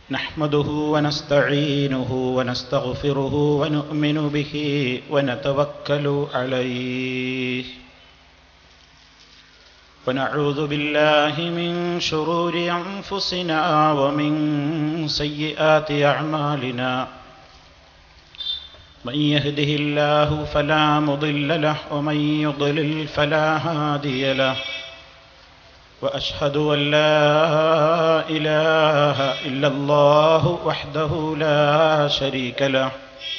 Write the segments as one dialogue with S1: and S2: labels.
S1: نحمده ونستعينه ونستغفره ونؤمن به ونتوكل عليه ونعوذ بالله من شرور أنفسنا ومن سيئات أعمالنا من يهده الله فلا مضل له ومن يضلل فلا هادي له واشهد ان لا اله الا الله وحده لا شريك له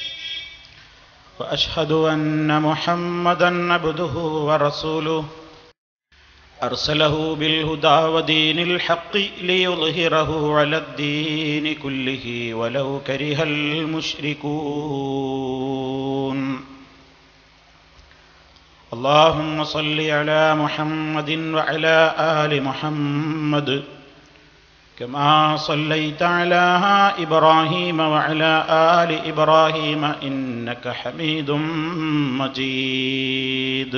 S1: واشهد ان محمدا عبده ورسوله ارسله بالهدى ودين الحق ليظهره على الدين كله ولو كره المشركون اللهم صل على محمد وعلى ال محمد كما صليت على ابراهيم وعلى ال ابراهيم انك حميد مجيد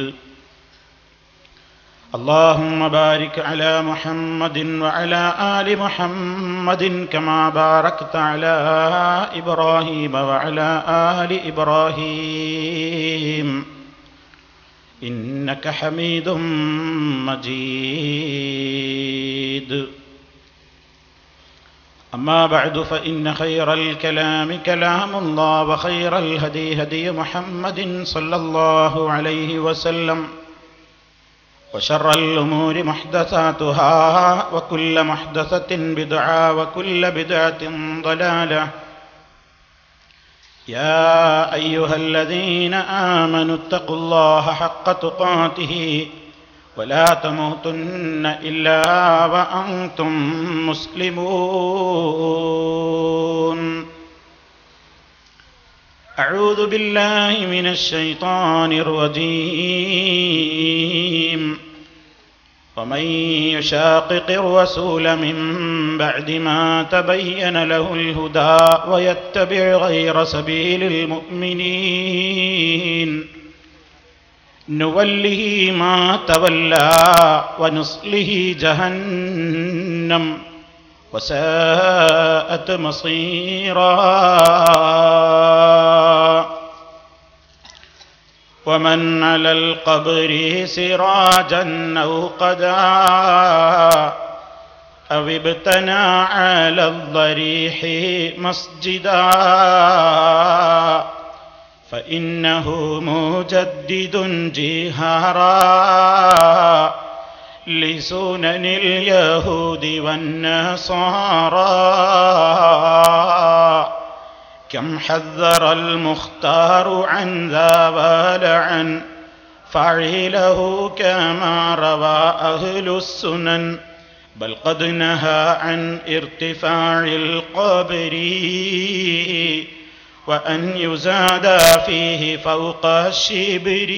S1: اللهم بارك على محمد وعلى ال محمد كما باركت على ابراهيم وعلى ال ابراهيم انك حميد مجيد اما بعد فان خير الكلام كلام الله وخير الهدي هدي محمد صلى الله عليه وسلم وشر الأمور محدثاتها وكل محدثة بدعة وكل بدعة ضلالة يا أيها الذين آمنوا اتقوا الله حق تقاته ولا تموتن إلا وأنتم مسلمون أعوذ بالله من الشيطان الرجيم ومن يشاقق الرسول من بعد ما تبين له الهدى ويتبع غير سبيل المؤمنين نوله ما تولى ونصله جهنم وساءت مصيرا ومن على القبر سراجا او قدا او ابتنى على الضريح مسجدا فانه مجدد جهارا لسنن اليهود والنصارى كم حذر المختار عن ذا ولعن فعله كما روى أهل السنن بل قد نهى عن ارتفاع القبر وأن يزاد فيه فوق الشبر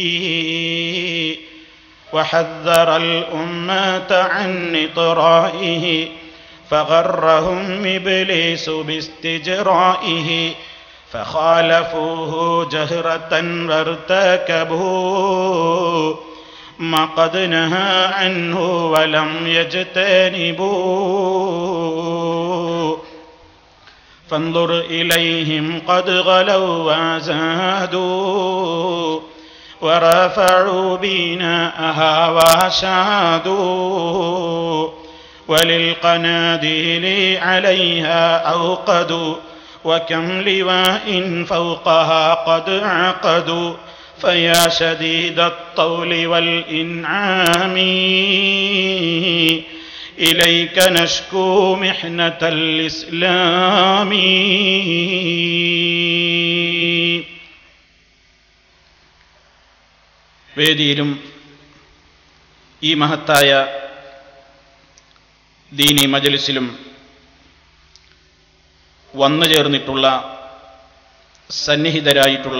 S1: وحذر الأمة عن إطرائه فغرهم إبليس باستجرائه فخالفوه جهرة وارتكبوا ما قد نهى عنه ولم يجتنبوا فانظر إليهم قد غلوا وزادوا ورفعوا بناءها وشادوا وللقناديل عليها أوقدوا وكم لواء فوقها قد عقدوا فيا شديد الطول والإنعام إليك نشكو محنة الإسلام വേദിയിലും ഈ മഹത്തായ ദീനി മജലിസിലും വന്നു ചേർന്നിട്ടുള്ള സന്നിഹിതരായിട്ടുള്ള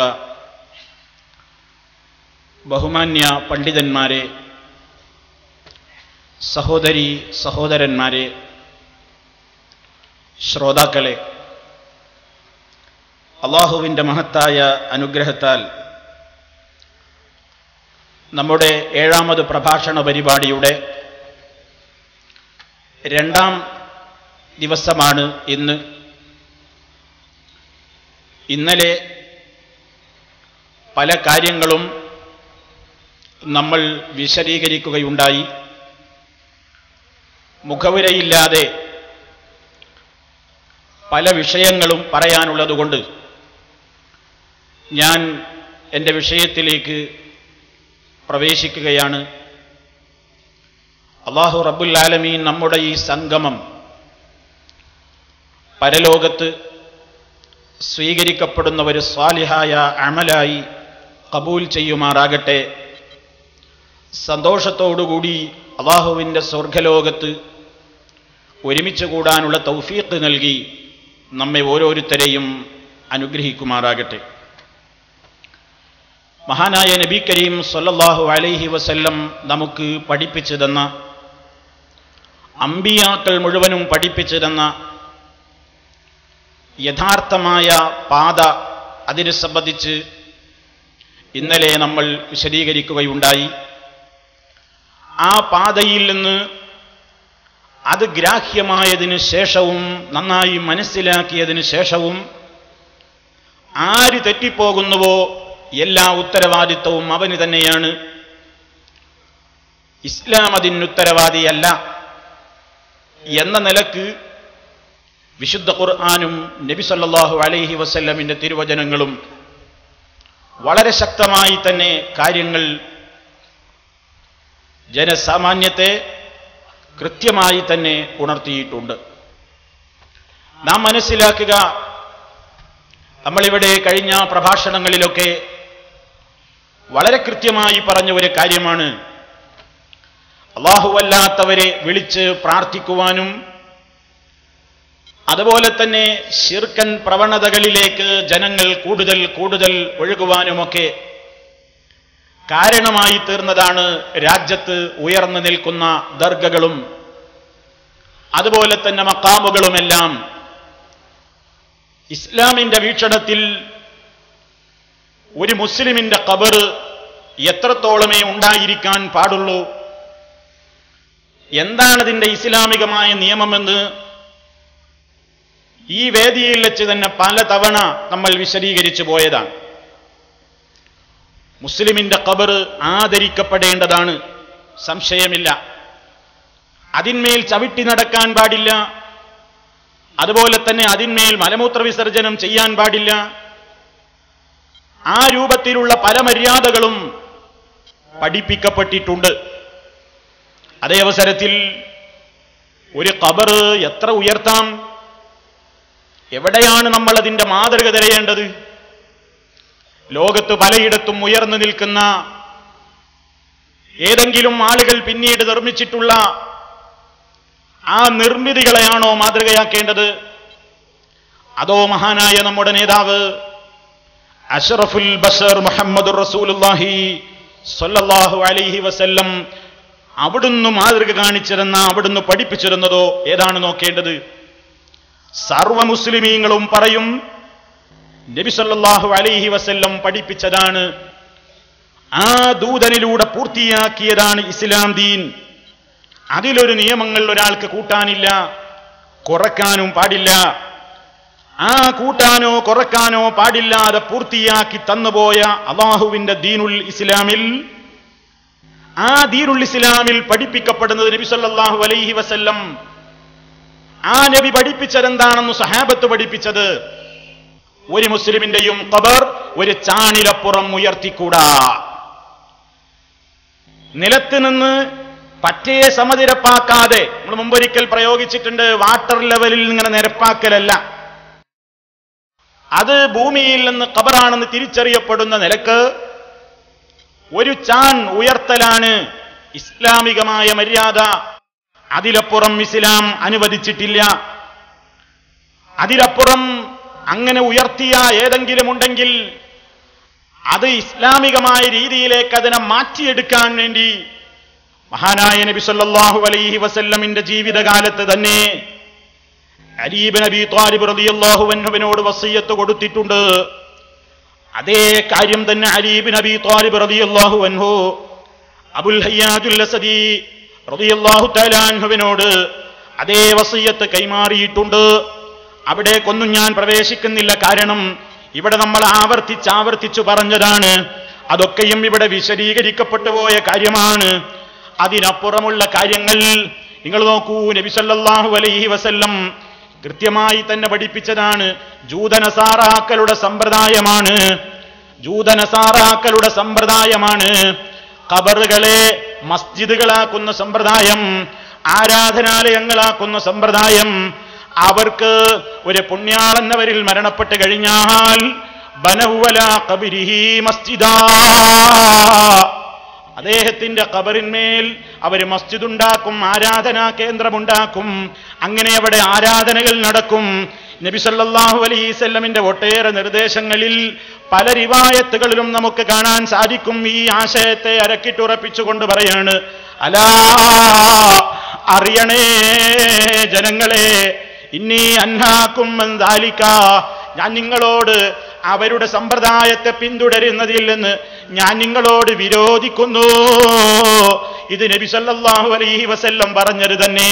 S1: ബഹുമാന്യ പണ്ഡിതന്മാരെ സഹോദരി സഹോദരന്മാരെ ശ്രോതാക്കളെ അള്ളാഹുവിൻ്റെ മഹത്തായ അനുഗ്രഹത്താൽ നമ്മുടെ ഏഴാമത് പ്രഭാഷണ പരിപാടിയുടെ രണ്ടാം ദിവസമാണ് ഇന്ന് ഇന്നലെ പല കാര്യങ്ങളും നമ്മൾ വിശദീകരിക്കുകയുണ്ടായി മുഖവുരയില്ലാതെ പല വിഷയങ്ങളും പറയാനുള്ളതുകൊണ്ട് ഞാൻ എൻ്റെ വിഷയത്തിലേക്ക് പ്രവേശിക്കുകയാണ് അള്ളാഹു റബ്ബുൽ ആലമീൻ നമ്മുടെ ഈ സംഗമം പരലോകത്ത് സ്വീകരിക്കപ്പെടുന്ന ഒരു സ്വാലിഹായ അമലായി കബൂൽ ചെയ്യുമാറാകട്ടെ സന്തോഷത്തോടുകൂടി അള്ളാഹുവിൻ്റെ സ്വർഗലോകത്ത് ഒരുമിച്ച് കൂടാനുള്ള തൗഫീഖ് നൽകി നമ്മെ ഓരോരുത്തരെയും അനുഗ്രഹിക്കുമാറാകട്ടെ മഹാനായ നബി കരീം സല്ലല്ലാഹു അലൈഹി വസല്ലം നമുക്ക് പഠിപ്പിച്ചു തന്ന അമ്പിയാക്കൾ മുഴുവനും പഠിപ്പിച്ചു തന്ന യഥാർത്ഥമായ പാത അതിനെ സംബന്ധിച്ച് ഇന്നലെ നമ്മൾ വിശദീകരിക്കുകയുണ്ടായി ആ പാതയിൽ നിന്ന് അത് ഗ്രാഹ്യമായതിനു ശേഷവും നന്നായി മനസ്സിലാക്കിയതിനു ശേഷവും ആര് തെറ്റിപ്പോകുന്നുവോ എല്ലാ ഉത്തരവാദിത്വവും അവന് തന്നെയാണ് ഇസ്ലാം അതിന് ഉത്തരവാദിയല്ല എന്ന നിലക്ക് വിശുദ്ധ ഖുർആാനും നബി സല്ലല്ലാഹു അലൈഹി വസല്ലമിന്റെ തിരുവചനങ്ങളും വളരെ ശക്തമായി തന്നെ കാര്യങ്ങൾ ജനസാമാന്യത്തെ കൃത്യമായി തന്നെ ഉണർത്തിയിട്ടുണ്ട് നാം മനസ്സിലാക്കുക നമ്മളിവിടെ കഴിഞ്ഞ പ്രഭാഷണങ്ങളിലൊക്കെ വളരെ കൃത്യമായി പറഞ്ഞ ഒരു കാര്യമാണ് അള്ളാഹുവല്ലാത്തവരെ വിളിച്ച് പ്രാർത്ഥിക്കുവാനും അതുപോലെ തന്നെ ശിർക്കൻ പ്രവണതകളിലേക്ക് ജനങ്ങൾ കൂടുതൽ കൂടുതൽ ഒഴുകുവാനുമൊക്കെ കാരണമായി തീർന്നതാണ് രാജ്യത്ത് ഉയർന്നു നിൽക്കുന്ന ദർഗകളും അതുപോലെ തന്നെ മക്കാമുകളുമെല്ലാം ഇസ്ലാമിന്റെ വീക്ഷണത്തിൽ ഒരു മുസ്ലിമിന്റെ കബർ എത്രത്തോളമേ ഉണ്ടായിരിക്കാൻ പാടുള്ളൂ എന്താണതിന്റെ ഇസ്ലാമികമായ നിയമമെന്ന് ഈ വേദിയിൽ വെച്ച് തന്നെ പലതവണ നമ്മൾ വിശദീകരിച്ചു പോയതാണ് മുസ്ലിമിന്റെ കബർ ആദരിക്കപ്പെടേണ്ടതാണ് സംശയമില്ല അതിന്മേൽ ചവിട്ടി നടക്കാൻ പാടില്ല അതുപോലെ തന്നെ അതിന്മേൽ മലമൂത്ര വിസർജനം ചെയ്യാൻ പാടില്ല ആ രൂപത്തിലുള്ള പല മര്യാദകളും പഠിപ്പിക്കപ്പെട്ടിട്ടുണ്ട് അതേ അവസരത്തിൽ ഒരു കബർ എത്ര ഉയർത്താം എവിടെയാണ് നമ്മൾ അതിന്റെ മാതൃക തിരയേണ്ടത് ലോകത്ത് പലയിടത്തും ഉയർന്നു നിൽക്കുന്ന ഏതെങ്കിലും ആളുകൾ പിന്നീട് നിർമ്മിച്ചിട്ടുള്ള ആ നിർമ്മിതികളെയാണോ മാതൃകയാക്കേണ്ടത് അതോ മഹാനായ നമ്മുടെ നേതാവ് അഷറഫുൽ ബഷർ മുഹമ്മദ് റസൂലുല്ലാഹി സല്ലല്ലാഹു അലൈഹി വസല്ലം അവിടുന്ന് മാതൃക കാണിച്ചിരുന്ന അവിടുന്ന് പഠിപ്പിച്ചിരുന്നതോ ഏതാണ് നോക്കേണ്ടത് സർവ മുസ്ലിമീങ്ങളും പറയും നബി സല്ലല്ലാഹു അലൈഹി വസല്ലം പഠിപ്പിച്ചതാണ് ആ ദൂതനിലൂടെ പൂർത്തിയാക്കിയതാണ് ഇസ്ലാം ദീൻ അതിലൊരു നിയമങ്ങൾ ഒരാൾക്ക് കൂട്ടാനില്ല കുറക്കാനും പാടില്ല ആ കൂട്ടാനോ കുറക്കാനോ പാടില്ലാതെ പൂർത്തിയാക്കി തന്നുപോയ അള്ളാഹുവിന്റെ ദീനുൽ ഇസ്ലാമിൽ ആ ദീനുൽ ഇസ്ലാമിൽ പഠിപ്പിക്കപ്പെടുന്നത് നബി സല്ലല്ലാഹു അലൈഹി വസല്ലം ആ നബി പഠിപ്പിച്ചതെന്താണെന്ന് സഹാബത്ത് പഠിപ്പിച്ചത് ഒരു മുസ്ലിമിന്റെയും ഖബർ ഒരു ചാണിലപ്പുറം ഉയർത്തിക്കൂടാ നിലത്ത് നിന്ന് പറ്റേ സമനിരപ്പാക്കാതെ നമ്മൾ മുമ്പൊരിക്കൽ പ്രയോഗിച്ചിട്ടുണ്ട് വാട്ടർ ലെവലിൽ ഇങ്ങനെ നിരപ്പാക്കലല്ല അത് ഭൂമിയിൽ നിന്ന് ഖബറാണെന്ന് തിരിച്ചറിയപ്പെടുന്ന നിലക്ക് ഒരു ചാൺ ഉയർത്തലാണ് ഇസ്ലാമികമായ മര്യാദ അതിലപ്പുറം ഇസ്ലാം അനുവദിച്ചിട്ടില്ല അതിലപ്പുറം അങ്ങനെ ഉയർത്തിയ ഏതെങ്കിലും ഉണ്ടെങ്കിൽ അത് ഇസ്ലാമികമായ രീതിയിലേക്ക് അതിനെ മാറ്റിയെടുക്കാൻ വേണ്ടി മഹാനായ നബി സല്ലല്ലാഹു അലൈഹി വസല്ലമിന്റെ ജീവിതകാലത്ത് തന്നെ അരീബ് നബി ത്വാലിബ് റളിയല്ലാഹു അൻഹുവിനോട് വസയ്യത്ത് കൊടുത്തിട്ടുണ്ട് അതേ കാര്യം തന്നെ അരീബ് നബി ത്വാലിബ് റളിയല്ലാഹു അൻഹു അബുൽ ഹയ്യാജുൽ അസദി റളിയല്ലാഹു തആല അൻഹുവിനോട് അതേ വസീയത്ത് കൈമാറിയിട്ടുണ്ട് അവിടേക്കൊന്നും ഞാൻ പ്രവേശിക്കുന്നില്ല കാരണം ഇവിടെ നമ്മൾ ആവർത്തിച്ച് ആവർത്തിച്ചു പറഞ്ഞതാണ് അതൊക്കെയും ഇവിടെ വിശദീകരിക്കപ്പെട്ടു പോയ കാര്യമാണ് അതിനപ്പുറമുള്ള കാര്യങ്ങൾ നിങ്ങൾ നോക്കൂ നബി സല്ലല്ലാഹു അലൈഹി വസല്ലം കൃത്യമായി തന്നെ പഠിപ്പിച്ചതാണ് ജൂതനസാറാക്കളുടെ സമ്പ്രദായമാണ് ജൂതനസാറാക്കളുടെ സമ്പ്രദായമാണ് ഖബറുകളെ മസ്ജിദുകളാക്കുന്ന സമ്പ്രദായം ആരാധനാലയങ്ങളാക്കുന്ന സമ്പ്രദായം അവർക്ക് ഒരു പുണ്യാളെന്നവരിൽ മരണപ്പെട്ട് കഴിഞ്ഞാൽ ബനൗവല കബിരിഹി മസ്ജിദാ അദ്ദേഹത്തിന്റെ കബറിന്മേൽ അവർ മസ്ജിദ് ഉണ്ടാക്കും ആരാധനാ കേന്ദ്രമുണ്ടാക്കും അങ്ങനെ അവിടെ ആരാധനകൾ നടക്കും നബി സല്ലല്ലാഹു അലൈസല്ലമിന്റെ ഒട്ടേറെ നിർദ്ദേശങ്ങളിൽ പല റിവായത്തുകളിലും നമുക്ക് കാണാൻ സാധിക്കും ഈ ആശയത്തെ അരക്കിട്ടുറപ്പിച്ചുകൊണ്ട് പറയാണ് അലാ അറിയണേ ജനങ്ങളെ ഇന്നീ അന്നാക്കും ദാലിക്ക ഞാൻ നിങ്ങളോട് അവരുടെ സമ്പ്രദായത്തെ പിന്തുടരുന്നതിൽ നിന്ന് ഞാൻ നിങ്ങളോട് വിരോധിക്കുന്നു ഇത് നബി സല്ലല്ലാഹു അലൈഹി വസല്ലം പറഞ്ഞത് തന്നെ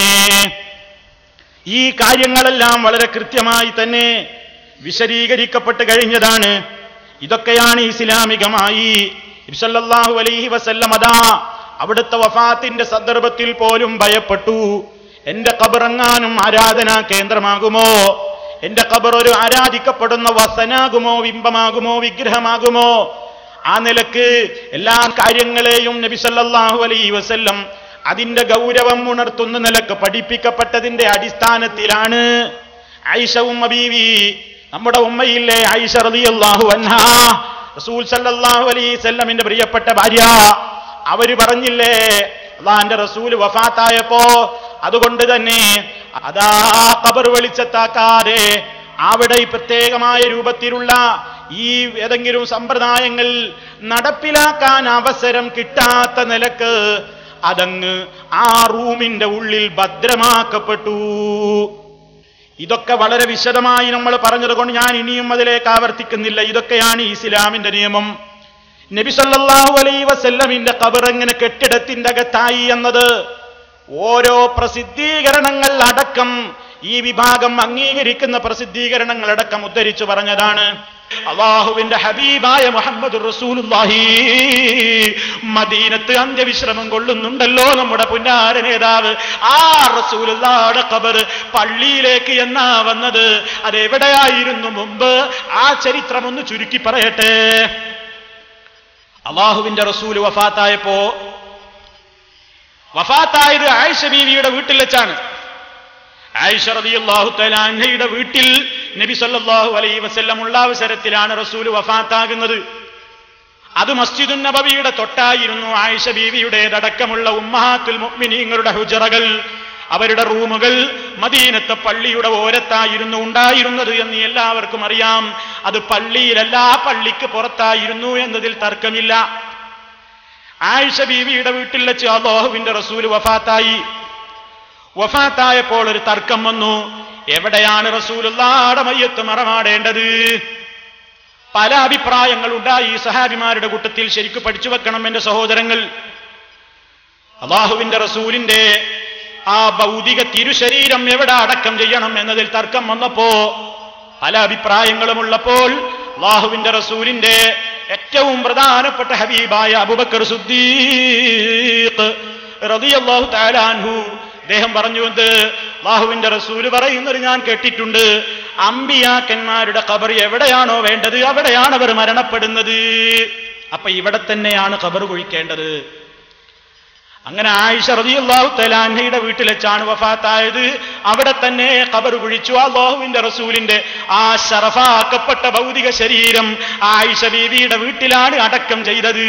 S1: ഈ കാര്യങ്ങളെല്ലാം വളരെ കൃത്യമായി തന്നെ വിശദീകരിക്കപ്പെട്ട് കഴിഞ്ഞതാണ് ഇതൊക്കെയാണ് ഇസ്ലാമികമായി നബി സല്ലല്ലാഹു അലൈഹി വസല്ലം അതാ അവിടുത്തെ വഫാത്തിന്റെ സന്ദർഭത്തിൽ പോലും ഭയപ്പെട്ടു എന്റെ കബറങ്ങാനും ആരാധനാ കേന്ദ്രമാകുമോ എന്റെ കബർ ഒരു ആരാധിക്കപ്പെടുന്ന വസനാകുമോ ബിംബമാകുമോ വിഗ്രഹമാകുമോ ആ നിലക്ക് എല്ലാ കാര്യങ്ങളെയും നബി സല്ലല്ലാഹു അലൈഹി വസല്ലം അതിന്റെ ഗൗരവം ഉണർത്തുന്ന നിലക്ക് പഠിപ്പിക്കപ്പെട്ടതിന്റെ അടിസ്ഥാനത്തിലാണ് ഐഷ ഉമ്മ ബീവി നമ്മുടെ ഉമ്മയില്ലേ ഐഷ റളിയല്ലാഹു അൻഹാ റസൂൽ സല്ലല്ലാഹു അലൈഹി വസല്ലമിന്റെ പ്രിയപ്പെട്ട ഭാര്യ അവര് പറഞ്ഞില്ലേ അള്ളാന്റെ റസൂല് വഫാത്തായപ്പോ അതുകൊണ്ട് തന്നെ അതാ കബർ വെളിച്ചത്താക്കാതെ അവിടെ ഈ പ്രത്യേകമായ രൂപത്തിലുള്ള ഈ ഏതെങ്കിലും സമ്പ്രദായങ്ങൾ നടപ്പിലാക്കാൻ അവസരം കിട്ടാത്ത നിലക്ക് അതങ്ങ് ആ റൂമിന്റെ ഉള്ളിൽ ഭദ്രമാക്കപ്പെട്ടു ഇതൊക്കെ വളരെ വിശദമായി നമ്മൾ പറഞ്ഞത് കൊണ്ട് ഞാൻ ഇനിയും അതിലേക്ക് ആവർത്തിക്കുന്നില്ല ഇതൊക്കെയാണ് ഇസ്ലാമിന്റെ നിയമം നബി സല്ലല്ലാഹു അലൈഹി വസല്ലമിന്റെ ഖബർ എങ്ങനെ കെട്ടിടത്തിന്റെ അകത്തായി എന്നത് ഓരോ പ്രസിദ്ധീകരണങ്ങൾ അടക്കം ഈ വിഭാഗം അംഗീകരിക്കുന്ന പ്രസിദ്ധീകരണങ്ങൾ അടക്കം ഉദ്ധരിച്ചു പറഞ്ഞതാണ് അള്ളാഹുവിന്റെ ഹബീബായ മുഹമ്മദ് റസൂലുള്ളാഹി മദീനത്ത് അന്ത്യവിശ്രമം കൊള്ളുന്നുണ്ടല്ലോ നമ്മുടെ പുന്നാര നേതാവ് ആ റസൂലുള്ളാടെ ഖബർ പള്ളിയിലേക്ക് എന്നാ വന്നത് അതെവിടെയായിരുന്നു മുമ്പ് ആ ചരിത്രം ഒന്ന് ചുരുക്കി പറയട്ടെ അള്ളാഹുവിന്റെ റസൂൽ വഫാത്തായപ്പോ വഫാത്തായത് ആയിഷ ബീവിയുടെ വീട്ടിൽ വെച്ചാണ് ആയിഷ റളിയല്ലാഹു തആല അൻഹയുടെ വീട്ടിൽ നബി സല്ലല്ലാഹു അലൈഹി വസല്ലം ഉള്ള അവസരത്തിലാണ് റസൂൽ വഫാത്താകുന്നത് അത് മസ്ജിദുൻ നബവിയുടെ തൊട്ടായിരുന്നു ആയിഷ ബീവിയുടേതടക്കമുള്ള ഉമ്മഹാത്തുൽ മുഅ്മിനീങ്ങളുടെ ഹുജറകൾ അവരുടെ റൂമുകൾ മദീനത്തെ പള്ളിയുടെ ഓരത്തായിരുന്നു ഉണ്ടായിരുന്നത് എന്ന് എല്ലാവർക്കും അറിയാം അത് പള്ളിയിലല്ല പള്ളിക്ക് പുറത്തായിരുന്നു എന്നതിൽ തർക്കമില്ല ആയിഷ ബീവിയുടെ വീട്ടിൽ വെച്ച് അള്ളാഹുവിന്റെ റസൂല് വഫാത്തായി വഫാത്തായപ്പോൾ ഒരു തർക്കം വന്നു എവിടെയാണ് റസൂലുള്ളാടെ മയ്യത്ത് മറമാടേണ്ടത് പല അഭിപ്രായങ്ങൾ ഉണ്ടായി ഈ സഹാബിമാരുടെ കൂട്ടത്തിൽ ശരിക്കും പഠിച്ചു വെക്കണം എന്റെ സഹോദരങ്ങൾ അള്ളാഹുവിന്റെ റസൂലിന്റെ ആ ഭൗതിക തിരുശരീരം എവിടെ അടക്കം ചെയ്യണം എന്നതിൽ തർക്കം വന്നപ്പോ പല അഭിപ്രായങ്ങളുമുള്ളപ്പോൾ അള്ളാഹുവിന്റെ റസൂലിന്റെ ഏറ്റവും പ്രധാനപ്പെട്ട ഹബീബായ അബുബക്കർ സുദ്ദീഖ് റളിയല്ലാഹു തആല അൻഹു അദ്ദേഹം പറഞ്ഞു എന്ത് അള്ളാഹുവിന്റെ റസൂല് പറയുന്നത് ഞാൻ കേട്ടിട്ടുണ്ട് അമ്പിയാക്കന്മാരുടെ ഖബർ എവിടെയാണോ വേണ്ടത് അവിടെയാണ് അവർ മരണപ്പെടുന്നത് അപ്പൊ ഇവിടെ തന്നെയാണ് ഖബർ കുഴിക്കേണ്ടത് അങ്ങനെ ആയിഷ റളിയല്ലാഹു തലാൻഹയുടെ വീട്ടിൽ വെച്ചാണ് വഫാത്തായത് അവിടെ തന്നെ ഖബർ കുഴിച്ചു അള്ളാഹുവിന്റെ റസൂലിന്റെ ആ ശറഫാക്കപ്പെട്ട ഭൗതിക ശരീരം ആയിഷ ബീവിയുടെ വീട്ടിലാണ് അടക്കം ചെയ്തത്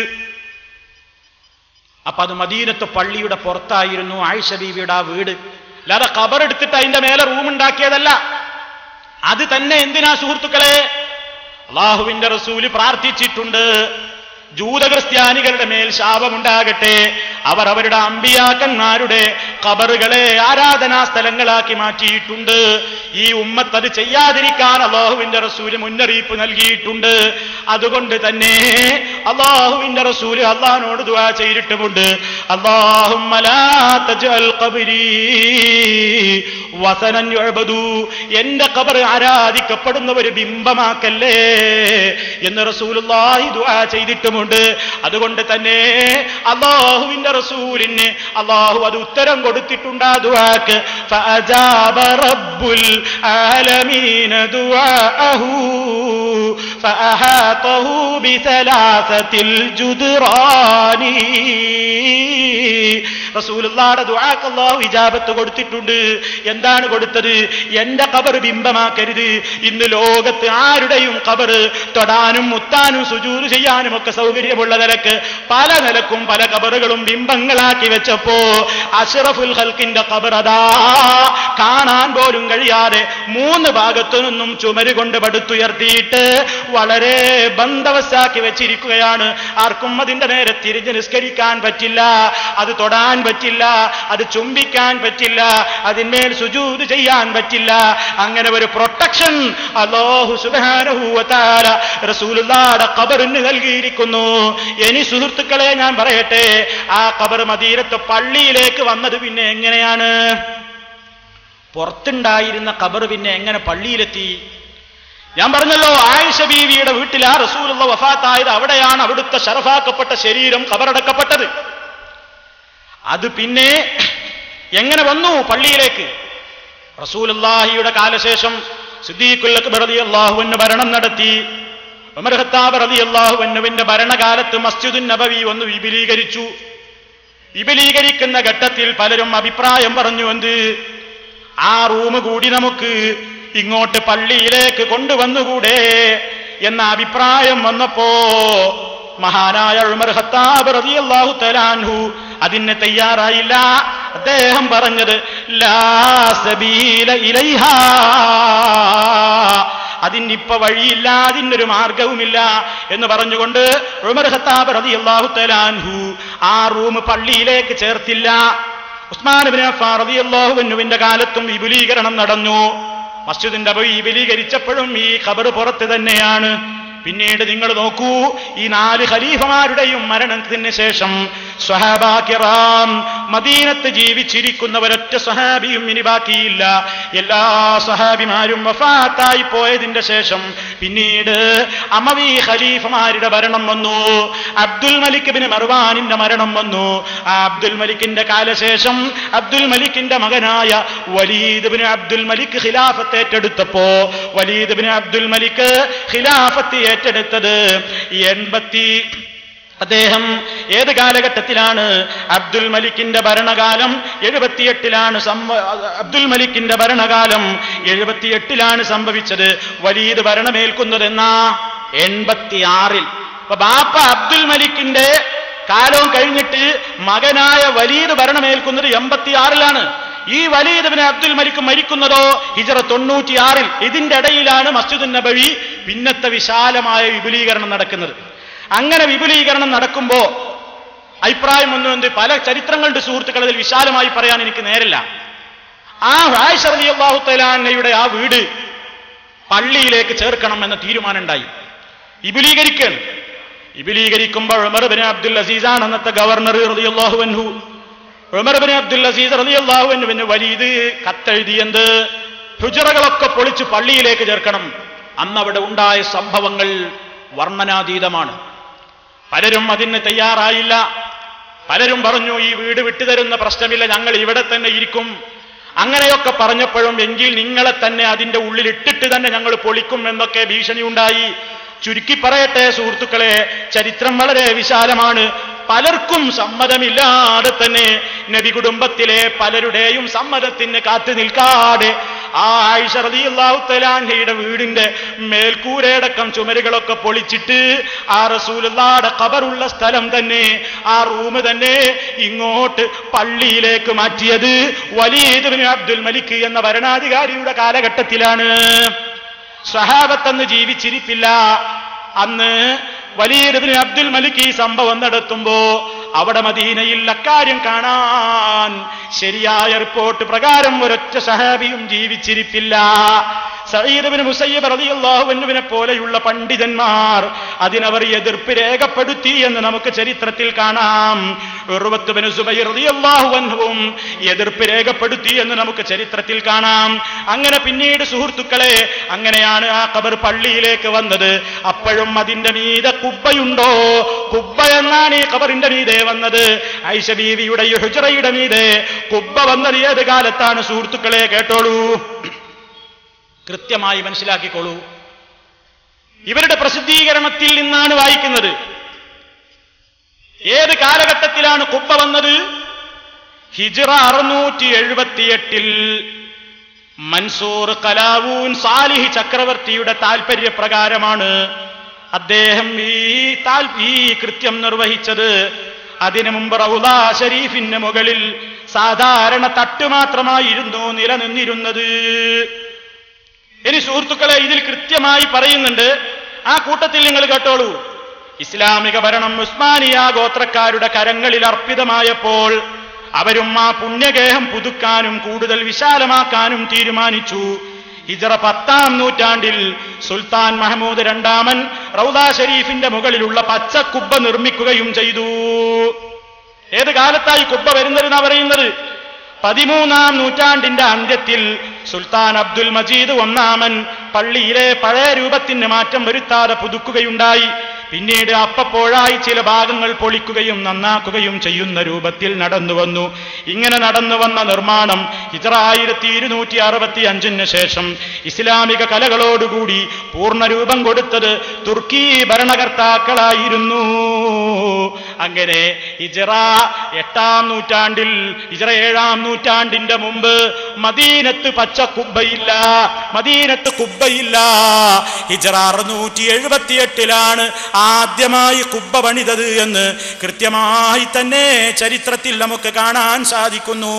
S1: അപ്പൊ അത് മദീനത്ത് പള്ളിയുടെ പുറത്തായിരുന്നു ആയിഷ ബീവിയുടെ ആ വീട് അല്ലാതെ ഖബർ എടുത്തിട്ട് അതിന്റെ മേലെ റൂം ഉണ്ടാക്കിയതല്ല അത് തന്നെ എന്തിനാ സുഹൃത്തുക്കളെ അള്ളാഹുവിന്റെ റസൂല് പ്രാർത്ഥിച്ചിട്ടുണ്ട് ജൂത ക്രിസ്ത്യാനികളുടെ മേൽ ശാപമുണ്ടാകട്ടെ അവർ അവരുടെ അമ്പിയാക്കന്മാരുടെ ഖബറുകളെ ആരാധനാ സ്ഥലങ്ങളാക്കി മാറ്റിയിട്ടുണ്ട് ഈ ഉമ്മത്ത് അത് ചെയ്യാതിരിക്കാൻ അള്ളാഹുവിന്റെ റസൂല് മുന്നറിയിപ്പ് നൽകിയിട്ടുണ്ട് അതുകൊണ്ട് തന്നെ അള്ളാഹുവിന്റെ റസൂല് അള്ളാഹിനോട് ദുആ ചെയ്തിട്ടുമുണ്ട് അള്ളാഹും വസനൻ യുഅബദു എന്റെ ഖബർ ആരാധിക്കപ്പെടുന്ന ഒരു ബിംബമാക്കല്ലേ എന്ന് റസൂലുള്ളാഹി ദുആ ചെയ്തിട്ടുമുണ്ട് അതുകൊണ്ട് തന്നെ അള്ളാഹുവിന്റെ റസൂലിന് അള്ളാഹു അത് ഉത്തരം കൊടുത്തിട്ടുണ്ട് ആ ദുആക്ക് ഫഅജാബ റബ്ബുൽ ആലമീന ദുആഅഹു فأحاطه بثلاثة الجدران റസൂലുള്ളാടെ ദുആക്ക് അല്ലാഹു ഇജാബത്ത് കൊടുത്തിട്ടുണ്ട് എന്താണ് കൊടുത്തത് എന്റെ കബർ ബിംബമാക്കരുത് ഇന്ന് ലോകത്ത് ആരുടെയും കബർ തൊടാനും മുത്താനും സുജൂര് ചെയ്യാനും ഒക്കെ സൗകര്യമുള്ള നിലക്ക് പല നിലക്കും പല കബറുകളും ബിംബങ്ങളാക്കി വെച്ചപ്പോ അഷ്റഫുൽ ഹൽക്കിന്റെ കബർ അതാ കാണാൻ പോലും കഴിയാതെ മൂന്ന് ഭാഗത്തു നിന്നും ചുമര് കൊണ്ട് പടുത്തുയർത്തിയിട്ട് വളരെ ബന്ധവശാക്കി വെച്ചിരിക്കുകയാണ് ആർക്കും അതിന്റെ നേരെ തിരിഞ്ഞ് നിസ്കരിക്കാൻ പറ്റില്ല അത് തൊടാൻ പറ്റില്ല അത് ചുംബിക്കാൻ പറ്റില്ല അതിന്മേൽ സുജൂത് ചെയ്യാൻ പറ്റില്ല അങ്ങനെ ഒരു പ്രൊട്ടക്ഷൻ അല്ലാഹു സുബാനഹൂവത്താല റസൂലുള്ളാടെ ഖബറിന് നൽകിയിരിക്കുന്നു ഇനി സുഹൃത്തുക്കളെ ഞാൻ പറയട്ടെ ആ ഖബർ മദീനത്ത് പള്ളിയിലേക്ക് വന്നത് പിന്നെ എങ്ങനെയാണ് പുറത്തുണ്ടായിരുന്ന ഖബർ പിന്നെ എങ്ങനെ പള്ളിയിലെത്തി ഞാൻ പറഞ്ഞല്ലോ ആയിഷ ബീവിയുടെ വീട്ടിൽ ആ റസൂലുള്ള വഫാത്തായത് അവിടെയാണ് അവിടുത്തെ ഷറഫാക്കപ്പെട്ട ശരീരം ഖബറടക്കപ്പെട്ടത് അത് പിന്നെ എങ്ങനെ വന്നു പള്ളിയിലേക്ക് റസൂലുള്ളാഹിയുടെ കാലശേഷം സിദ്ദീഖുൽ അക്ബർ റളിയല്ലാഹുവിന് ഭരണം നടത്തി ഉമർ ഖത്താബ് റളിയല്ലാഹുവിന്റെ ഭരണകാലത്ത് മസ്ജിദുൻ നബവി ഒന്ന് വിപുലീകരിച്ചു വിപുലീകരിക്കുന്ന ഘട്ടത്തിൽ പലരും അഭിപ്രായം പറഞ്ഞു എന്ത് ആ റൂം കൂടി നമുക്ക് ഇങ്ങോട്ട് പള്ളിയിലേക്ക് കൊണ്ടുവന്നുകൂടെ എന്ന അഭിപ്രായം വന്നപ്പോ മഹാനായ ഉമർ ഖത്താബ് റളിയല്ലാഹു തആലാൻഹു അതിന് തയ്യാറായില്ല അദ്ദേഹം പറഞ്ഞത് ലാ സബീല ഇലൈഹാ അതിനിപ്പ വഴിയില്ല അതിനൊരു മാർഗവുമില്ല എന്ന് പറഞ്ഞുകൊണ്ട് ഉമർ ഖത്താബ് റളിയല്ലാഹു തആലാൻഹു ആ റൂം പള്ളിയിലേക്ക് ചേർത്തില്ല ഉസ്മാൻ ബിൻ അഫ്ഫാൻ റളിയല്ലാഹു അൻഹുവിന്റെ കാലത്തും വിപുലീകരണം നടന്നു മസ്ജിദിന്റെ അപ്പൊ വിപുലീകരിച്ചപ്പോഴും ഈ ഖബർ പുറത്ത് തന്നെയാണ് പിന്നീട് നിങ്ങൾ നോക്കൂ ഈ നാല് ഖലീഫമാരുടെയും മരണത്തിന് ശേഷം സ്വഹാബാക്കിറാം മദീനത്ത് ജീവിച്ചിരിക്കുന്ന ഒരൊറ്റ സ്വഹാബിയും ഇനി ബാക്കിയില്ല എല്ലാ സ്വഹാബിമാരും വഫാത്തായി പോയതിന്റെ ശേഷം പിന്നീട് അമവി ഖലീഫമാരുടെ ഭരണം വന്നു അബ്ദുൽ മലിക് ബിൻ മർവാനിന്റെ മരണം വന്നു ആ അബ്ദുൽ മലിക്കിന്റെ കാലശേഷം അബ്ദുൽ മലിക്കിന്റെ മകനായ വലീദ് ബിൻ അബ്ദുൽ മലിക് ഖിലാഫത്ത് ഏറ്റെടുത്തപ്പോ വലീദ് ബിൻ അബ്ദുൽ മലിക് ഖിലാഫത്ത് ഏറ്റെടുത്തത് എൺപത്തി അദ്ദേഹം ഏത് കാലഘട്ടത്തിലാണ് അബ്ദുൽ മലിക്കിന്റെ ഭരണകാലം എഴുപത്തിയെട്ടിലാണ് സംഭ അബ്ദുൽ മലിക്കിന്റെ ഭരണകാലം എഴുപത്തിയെട്ടിലാണ് സംഭവിച്ചത് വലീദ് ഭരണമേൽക്കുന്നതെന്നാ എൺപത്തിയാറിൽ അപ്പൊ ബാപ്പ അബ്ദുൽ മലിക്കിന്റെ കാലവും കഴിഞ്ഞിട്ട് മകനായ വലീദ് ഭരണമേൽക്കുന്നത് എൺപത്തിയാറിലാണ് ഈ വലീദ് അബ്ദുൽ മലിക് മരിക്കുന്നതോ ഹിജറ തൊണ്ണൂറ്റിയാറിൽ ഇതിന്റെ ഇടയിലാണ് മസ്ജിദുൻ നബവി പിന്നത്തെ വിശാലമായ വിപുലീകരണം നടക്കുന്നത് അങ്ങനെ വിപുലീകരണം നടക്കുമ്പോ അഭിപ്രായം ഒന്നും എന്ത് പല ചരിത്രങ്ങളുടെ സുഹൃത്തുക്കൾ അതിൽ വിശാലമായി പറയാൻ എനിക്ക് നേരില്ല ആ ഹായ്ഷ അലി അള്ളാഹു തലാന്നയുടെ ആ വീട് പള്ളിയിലേക്ക് ചേർക്കണം എന്ന തീരുമാനം ഉണ്ടായി വിപുലീകരിക്കണം വിപുലീകരിക്കുമ്പോൾ ഉമർ ബിൻ അബ്ദുൽ അസീസാണ് അന്നത്തെ ഗവർണർ റളിയല്ലാഹു അൻഹു ഉമർ ബിൻ അബ്ദുൽ അസീസ് റളിയല്ലാഹു അൻഹുവിന് വലിയത് കത്തെഴുതിയെന്ത് ഹുജറകളൊക്കെ പൊളിച്ച് പള്ളിയിലേക്ക് ചേർക്കണം അന്ന് അവിടെ ഉണ്ടായ സംഭവങ്ങൾ വർണ്ണനാതീതമാണ് പലരും അതിന് തയ്യാറായില്ല പലരും പറഞ്ഞു ഈ വീട് വിട്ടുതരുന്ന പ്രശ്നമില്ല ഞങ്ങൾ ഇവിടെ തന്നെ ഇരിക്കും അങ്ങനെയൊക്കെ പറഞ്ഞപ്പോഴും എങ്കിൽ നിങ്ങളെ തന്നെ അതിന്റെ ഉള്ളിൽ ഇട്ടിട്ട് തന്നെ ഞങ്ങൾ പൊളിക്കും എന്നൊക്കെ ഭീഷണി ഉണ്ടായി ചുരുക്കി പറയട്ടെ സുഹൃത്തുക്കളെ ചരിത്രം വളരെ വിശാലമാണ് പലർക്കും സമ്മതമില്ലാതെ തന്നെ നബി കുടുംബത്തിലെ പലരുടെയും സമ്മതത്തിന് കാത്തു നിൽക്കാതെ ആ ആയിഷ റളിയല്ലാഹു തആലാൻഹയുടെ വീടിന്റെ മേൽക്കൂരയടക്കം ചുമരുകളൊക്കെ പൊളിച്ചിട്ട് ആ റസൂലുള്ളാടെ ഖബറുള്ള സ്ഥലം തന്നെ ആ റൂം തന്നെ ഇങ്ങോട്ട് പള്ളിയിലേക്ക് മാറ്റിയത് വലീദ് ബിൻ അബ്ദുൽ മലിക് എന്ന ഭരണാധികാരിയുടെ കാലഘട്ടത്തിലാണ് സഹാബത്തന്ന് ജീവിച്ചിരിപ്പില്ല അന്ന് വലിയ അബ്ദുൽ മലിക് ഈ സംഭവം നടത്തുമ്പോ അവിടെ മദീനയിൽ അക്കാര്യം കാണാൻ ശരിയായ റിപ്പോർട്ട് പ്രകാരം ഒരൊറ്റ സഹാബിയും ജീവിച്ചിരിപ്പില്ല സഈദബിന് മുസയ്യബ് റളിയല്ലാഹുവിനെ പോലെയുള്ള പണ്ഡിതന്മാർ അതിനവർ എതിർപ്പ് രേഖപ്പെടുത്തി എന്ന് നമുക്ക് ചരിത്രത്തിൽ കാണാം ഉർവത്തുബിന് സുബൈർ റളിയല്ലാഹു അൻഹുവും എതിർപ്പ് രേഖപ്പെടുത്തി എന്ന് നമുക്ക് ചരിത്രത്തിൽ കാണാം അങ്ങനെ പിന്നീട് സുഹൃത്തുക്കളെ അങ്ങനെയാണ് ആ ഖബർ പള്ളിയിലേക്ക് വന്നത് അപ്പോഴും അതിന്റെ മീതെ കുബ്ബയുണ്ടോ കുബ്ബ എന്നാണ് ഈ ഖബറിന്റെ മീതെ വന്നത് ഐഷ ബീവിയുടെ ഈ ഹുജറയുടെ മീതെ കുബ്ബ വന്നത് ഏത് കാലത്താണ് സുഹൃത്തുക്കളെ കേട്ടോളൂ കൃത്യമായി മനസ്സിലാക്കിക്കോളൂ ഇവരുടെ പ്രസിദ്ധീകരണത്തിൽ നിന്നാണ് വായിക്കുന്നത് ഏത് കാലഘട്ടത്തിലാണ് കുബ്ബ വന്നത് ഹിജ്റ അറുന്നൂറ്റി എഴുപത്തിയെട്ടിൽ മൻസൂർ കലാവൂൻ സാലിഹി ചക്രവർത്തിയുടെ താൽപര്യപ്രകാരമാണ് അദ്ദേഹം ഈ താൽ ഈ കൃത്യം നിർവഹിച്ചത് അതിനു മുമ്പ് റൗദ ഷരീഫിന് മുകളിൽ സാധാരണ തട്ട് മാത്രമായിരുന്നു നിലനിന്നിരുന്നത് ഇനി സുഹൃത്തുക്കളെ ഇതിൽ കൃത്യമായി പറയുന്നുണ്ട് ആ കൂട്ടത്തിൽ നിങ്ങൾ കേട്ടോളൂ ഇസ്ലാമിക ഭരണം ഉസ്മാനിയ ഗോത്രക്കാരുടെ കരങ്ങളിൽ അർപ്പിതമായപ്പോൾ അവരും ആ പുണ്യഗേഹം പുതുക്കാനും കൂടുതൽ വിശാലമാക്കാനും തീരുമാനിച്ചു ഹിജറ പത്താം നൂറ്റാണ്ടിൽ സുൽത്താൻ മഹമ്മൂദ് രണ്ടാമൻ റൗദ ഷരീഫിന്റെ മുകളിലുള്ള പച്ചക്കുബ്ബ നിർമ്മിക്കുകയും ചെയ്തു ഏത് കാലത്തായി കുബ്ബ വരുന്നതെന്നാ പറയുന്നത് പതിമൂന്നാം നൂറ്റാണ്ടിന്റെ അന്ത്യത്തിൽ സുൽത്താൻ അബ്ദുൽ മജീദ് ഒന്നാമൻ പള്ളിയിലെ പഴയ രൂപത്തിന് മാറ്റം വരുത്താതെ പുതുക്കുകയുണ്ടായി പിന്നീട് അപ്പപ്പോഴായി ചില ഭാഗങ്ങൾ പൊളിക്കുകയും നന്നാക്കുകയും ചെയ്യുന്ന രൂപത്തിൽ നടന്നു വന്നു ഇങ്ങനെ നടന്നു വന്ന നിർമ്മാണം ഹിജറ ആയിരത്തി ഇരുന്നൂറ്റി അറുപത്തി അഞ്ചിന് ശേഷം ഇസ്ലാമിക കലകളോടുകൂടി പൂർണ്ണരൂപം കൊടുത്തത് തുർക്കി ഭരണകർത്താക്കളായിരുന്നു അങ്ങനെ ഹിജറ എട്ടാം നൂറ്റാണ്ടിൽ ഹിജറ ഏഴാം നൂറ്റാണ്ടിന്റെ മുമ്പ് മദീനത്ത് പച്ച കുബ്ബയില്ല മദീനത്ത് കുബ്ബയില്ല ഹിജറ അറുന്നൂറ്റി എഴുപത്തിയെട്ടിലാണ് ആദ്യമായി കുബ്ബ പണിതത് എന്ന് കൃത്യമായി തന്നെ ചരിത്രത്തിൽ നമുക്ക് കാണാൻ സാധിക്കുന്നു